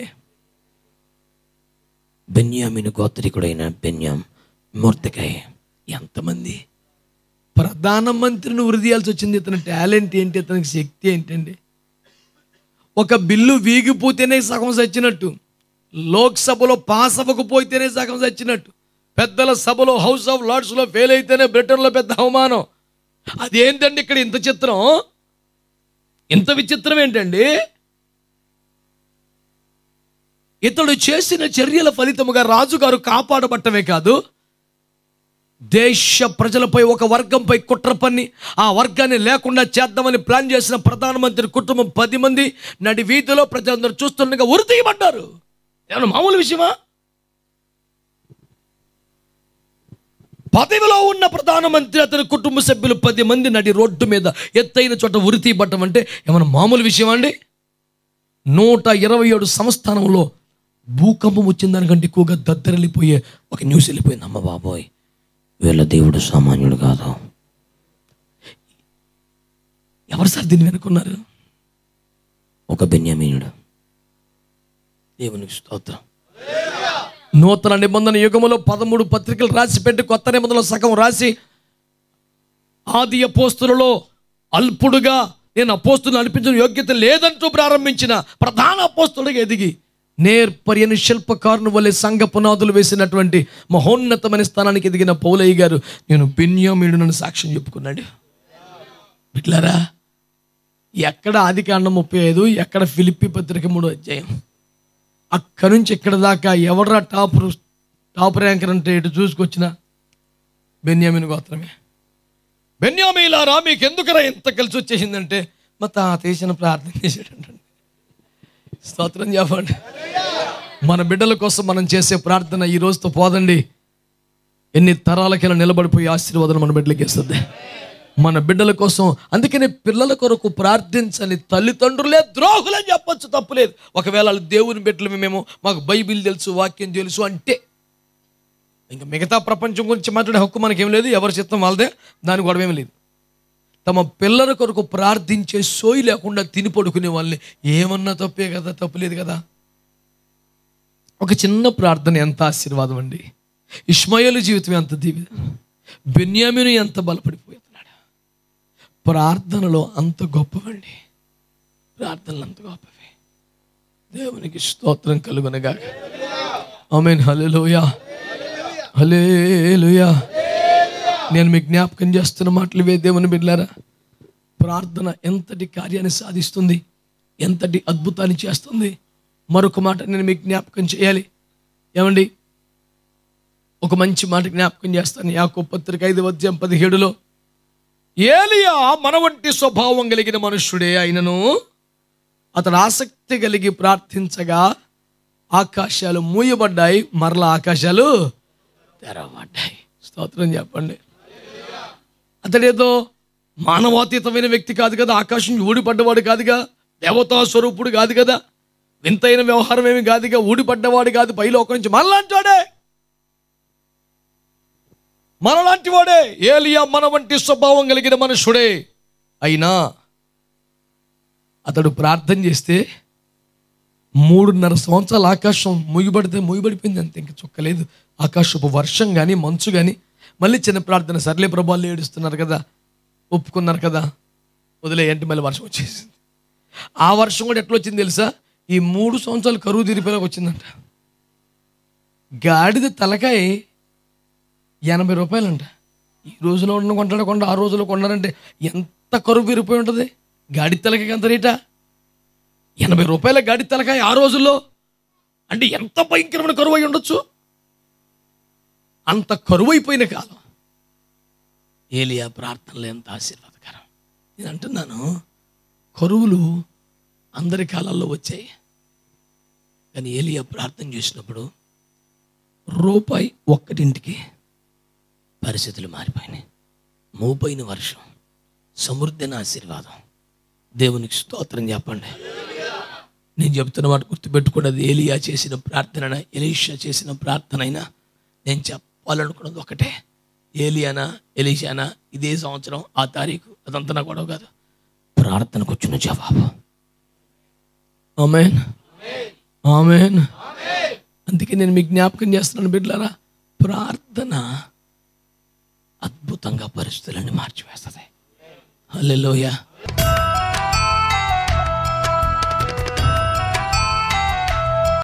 బెన్యామిను గోత్రికుడైన బెన్యాం మూర్తికాయ ఎంతమంది ప్రధానమంత్రిని ఉరిదీయాల్సి వచ్చింది ఇతని టాలెంట్ ఏంటి ఇతనికి శక్తి ఏంటండి ఒక బిల్లు వీగిపోతేనే సగం చచ్చినట్టు లోక్సభలో పాస్ అవ్వకపోతేనే సగం చచ్చినట్టు పెద్దల సభలో హౌస్ ఆఫ్ లార్డ్స్లో ఫెయిల్ అయితేనే బ్రిటన్లో పెద్ద అవమానం అదేంటండి ఇక్కడ ఇంత చిత్రం ఇంత విచిత్రం ఏంటండి ఇతడు చేసిన చర్యల ఫలితముగా రాజుగారు కాపాడబట్టమే కాదు దేశ ప్రజలపై ఒక వర్గంపై కుట్ర పన్ని ఆ వర్గాన్ని లేకుండా చేద్దామని ప్లాన్ చేసిన ప్రధానమంత్రి కుటుంబం పది మంది నడి వీధిలో ప్రజలందరూ చూస్తుండగా ఉరి తీయబడ్డారు ఏమన్నా మామూలు విషయమా పదవిలో ఉన్న ప్రధానమంత్రి అతని కుటుంబ సభ్యులు పది మంది నడి రోడ్డు మీద ఎత్తైన చోట ఉరి తీయబడ్డం అంటే ఏమన్నా మామూలు విషయమా అండి నూట ఇరవై ఏడు సంస్థానంలో భూకంపం వచ్చిన దానికంటే ఎక్కువగా దద్దరిల్లిపోయే ఒక న్యూస్ వెళ్ళిపోయింది అమ్మ బాబోయ్ వీళ్ళ దేవుడు సామాన్యుడు కాదు ఎవరు సార్ దీన్ని వెనుకున్నారు ఒక బెన్యామీనుడు దేవునికి స్తోత్రం నూతన నిబంధన యుగములో పదమూడు పత్రికలు రాసి పెట్టి కొత్త నిబంధనలో సగం రాసి ఆది అపోస్తులలో అల్పుడుగా నేను అపోస్తులు అనిపించిన యోగ్యత లేదంటూ ప్రారంభించిన ప్రధాన అపోస్తులుగా ఎదిగి నేర్పర్యని శిల్పకారుని వలె సంఘ పునాదులు వేసినటువంటి మహోన్నతమైన స్థానానికి ఎదిగిన పౌలయ్య గారు నేను బెన్యామీడునని సాక్ష్యం చెప్పుకున్నాడు బిడ్లారా ఎక్కడ ఆది కాండం ముప్పై ఐదు ఎక్కడ ఫిలిప్పి పత్రిక మూడో అధ్యాయం అక్కడి నుంచి ఇక్కడ దాకా ఎవడరా టాప్ టాప్ ర్యాంకర్ అంటే ఇటు చూసుకొచ్చిన బెన్యామిన్ గోత్రమే బెన్యామీలారా మీకు ఎందుకురా ఎంత కలిసి వచ్చేసిందంటే మా తాత వేసిన ప్రార్థన చేసాడంటే స్తోత్రం చెప్పండి మన బిడ్డల కోసం మనం చేసే ప్రార్థన ఈ రోజుతో పోదండి ఎన్ని తరాలకైనా నిలబడిపోయి ఆశీర్వాదం మన బిడ్డలకి ఇస్తుంది మన బిడ్డల కోసం అందుకనే పిల్లల కొరకు ప్రార్థించని తల్లిదండ్రులే ద్రోహులని చెప్పొచ్చు తప్పులేదు ఒకవేళ వాళ్ళు దేవుని బిడ్డలు మేము మాకు బైబిల్ తెలుసు వాక్యం తెలుసు అంటే ఇంకా మిగతా ప్రపంచం గురించి మాట్లాడే హక్కు మనకేం లేదు ఎవరి చిత్తం వాళ్ళదే దాని గొడవ ఏం లేదు తమ పిల్లల కొరకు ప్రార్థించే సోయి లేకుండా తిని పడుకునే వాళ్ళని ఏమన్నా తప్పే కదా తప్పులేదు కదా ఒక చిన్న ప్రార్థన ఎంత ఆశీర్వాదం అండి ఇష్మాయిల్ జీవితం ఎంత దీవి బెన్యామిను ఎంత బలపడిపోతున్నాడు ప్రార్థనలో అంత గొప్పవండి ప్రార్థనలు అంత గొప్పవి దేవునికి స్తోత్రం కలుగునగా ఆమెన్ హల్లెలూయా హల్లెలూయా నేను మీకు జ్ఞాపకం చేస్తున్న మాటలు ఇవే దేవుని బిడ్డారా ప్రార్థన ఎంతటి కార్యాన్ని సాధిస్తుంది ఎంతటి అద్భుతాన్ని చేస్తుంది మరొక మాట నేను మీకు జ్ఞాపకం చేయాలి ఏమండి ఒక మంచి మాట జ్ఞాపకం చేస్తాను యాకో పత్రిక ఐదు అధ్యాయం పదిహేడులో ఏలియా మన వంటి స్వభావం కలిగిన మనుష్యుడే అయినను అతడు ఆసక్తి కలిగి ప్రార్థించగా ఆకాశాలు మూయబడ్డాయి మరలా ఆకాశాలు తెరవబడ్డాయి స్తోత్రం చెప్పండి అతడేదో మానవాతీతమైన వ్యక్తి కాదు కదా ఆకాశం ఊడిపడ్డవాడు కాదుగా దేవతా స్వరూపుడు కాదు కదా వింతైన వ్యవహారం ఏమి కాదుగా ఊడిపడ్డవాడు కాదు పైలోకం నుంచి మనలాంటి వాడే మనలాంటి వాడే ఏలియా మన వంటి స్వభావం కలిగిన మనుషుడే అయినా అతడు ప్రార్థన చేస్తే మూడున్నర సంవత్సరాలు ఆకాశం ముగిపడితే ముగిపడిపోయింది అంతే ఇంకా చుక్కలేదు ఆకాశపు వర్షం కానీ మంచు కానీ మళ్ళీ చిన్న ప్రార్థన సర్లే ప్రభావాలు ఏడుస్తున్నారు కదా ఒప్పుకున్నారు కదా వదిలేయంటే మళ్ళీ వర్షం వచ్చేసింది ఆ వర్షం కూడా ఎట్లా వచ్చింది తెలుసా ఈ మూడు సంవత్సరాలు కరువు తీరిపోయేలాగా వచ్చిందంట గాడిద తలకాయ ఎనభై రూపాయలంట ఈ రోజులో ఉన్న కొంటాడు కొండ ఆ రోజులో కొన్నారంటే ఎంత కరువు పెరిగిపోయి ఉంటుంది గాడి తలకాయ ఎంత రేటా ఎనభై రూపాయల గాడి తలకాయ ఆ రోజుల్లో అంటే ఎంత భయంకరమైన కరువు అయి ఉండొచ్చు అంత కరువు అయిపోయిన కాలం ఏలియా ప్రార్థనలు ఎంత ఆశీర్వాదకరం నేను అంటున్నాను కరువులు అందరి కాలాల్లో వచ్చాయి కానీ ఏలియా ప్రార్థన చేసినప్పుడు రూపాయి ఒక్కటింటికి పరిస్థితులు మారిపోయినాయి మోపైన వర్షం సమృద్ధిన ఆశీర్వాదం దేవునికి స్తోత్రం చెప్పండి నేను చెప్తున్న మాట గుర్తుపెట్టుకోండి అది ఏలియా చేసిన ప్రార్థన ఎలీషా చేసిన ప్రార్థన అయినా నేను చెప్పాలనుకున్నది ఒకటే ఏలియానా ఎలీషానా ఇదే సంవత్సరం ఆ తారీఖు అదంతా నా గొడవ కాదు ప్రార్థనకు వచ్చిన జవాబు ఆమెన్ ఆమెన్ అందుకే నేను మీకు జ్ఞాపకం చేస్తున్నాను బిడ్డలారా ప్రార్థన అద్భుతంగా పరిస్థితులన్నీ మార్చివేస్తుంది హల్లెలూయా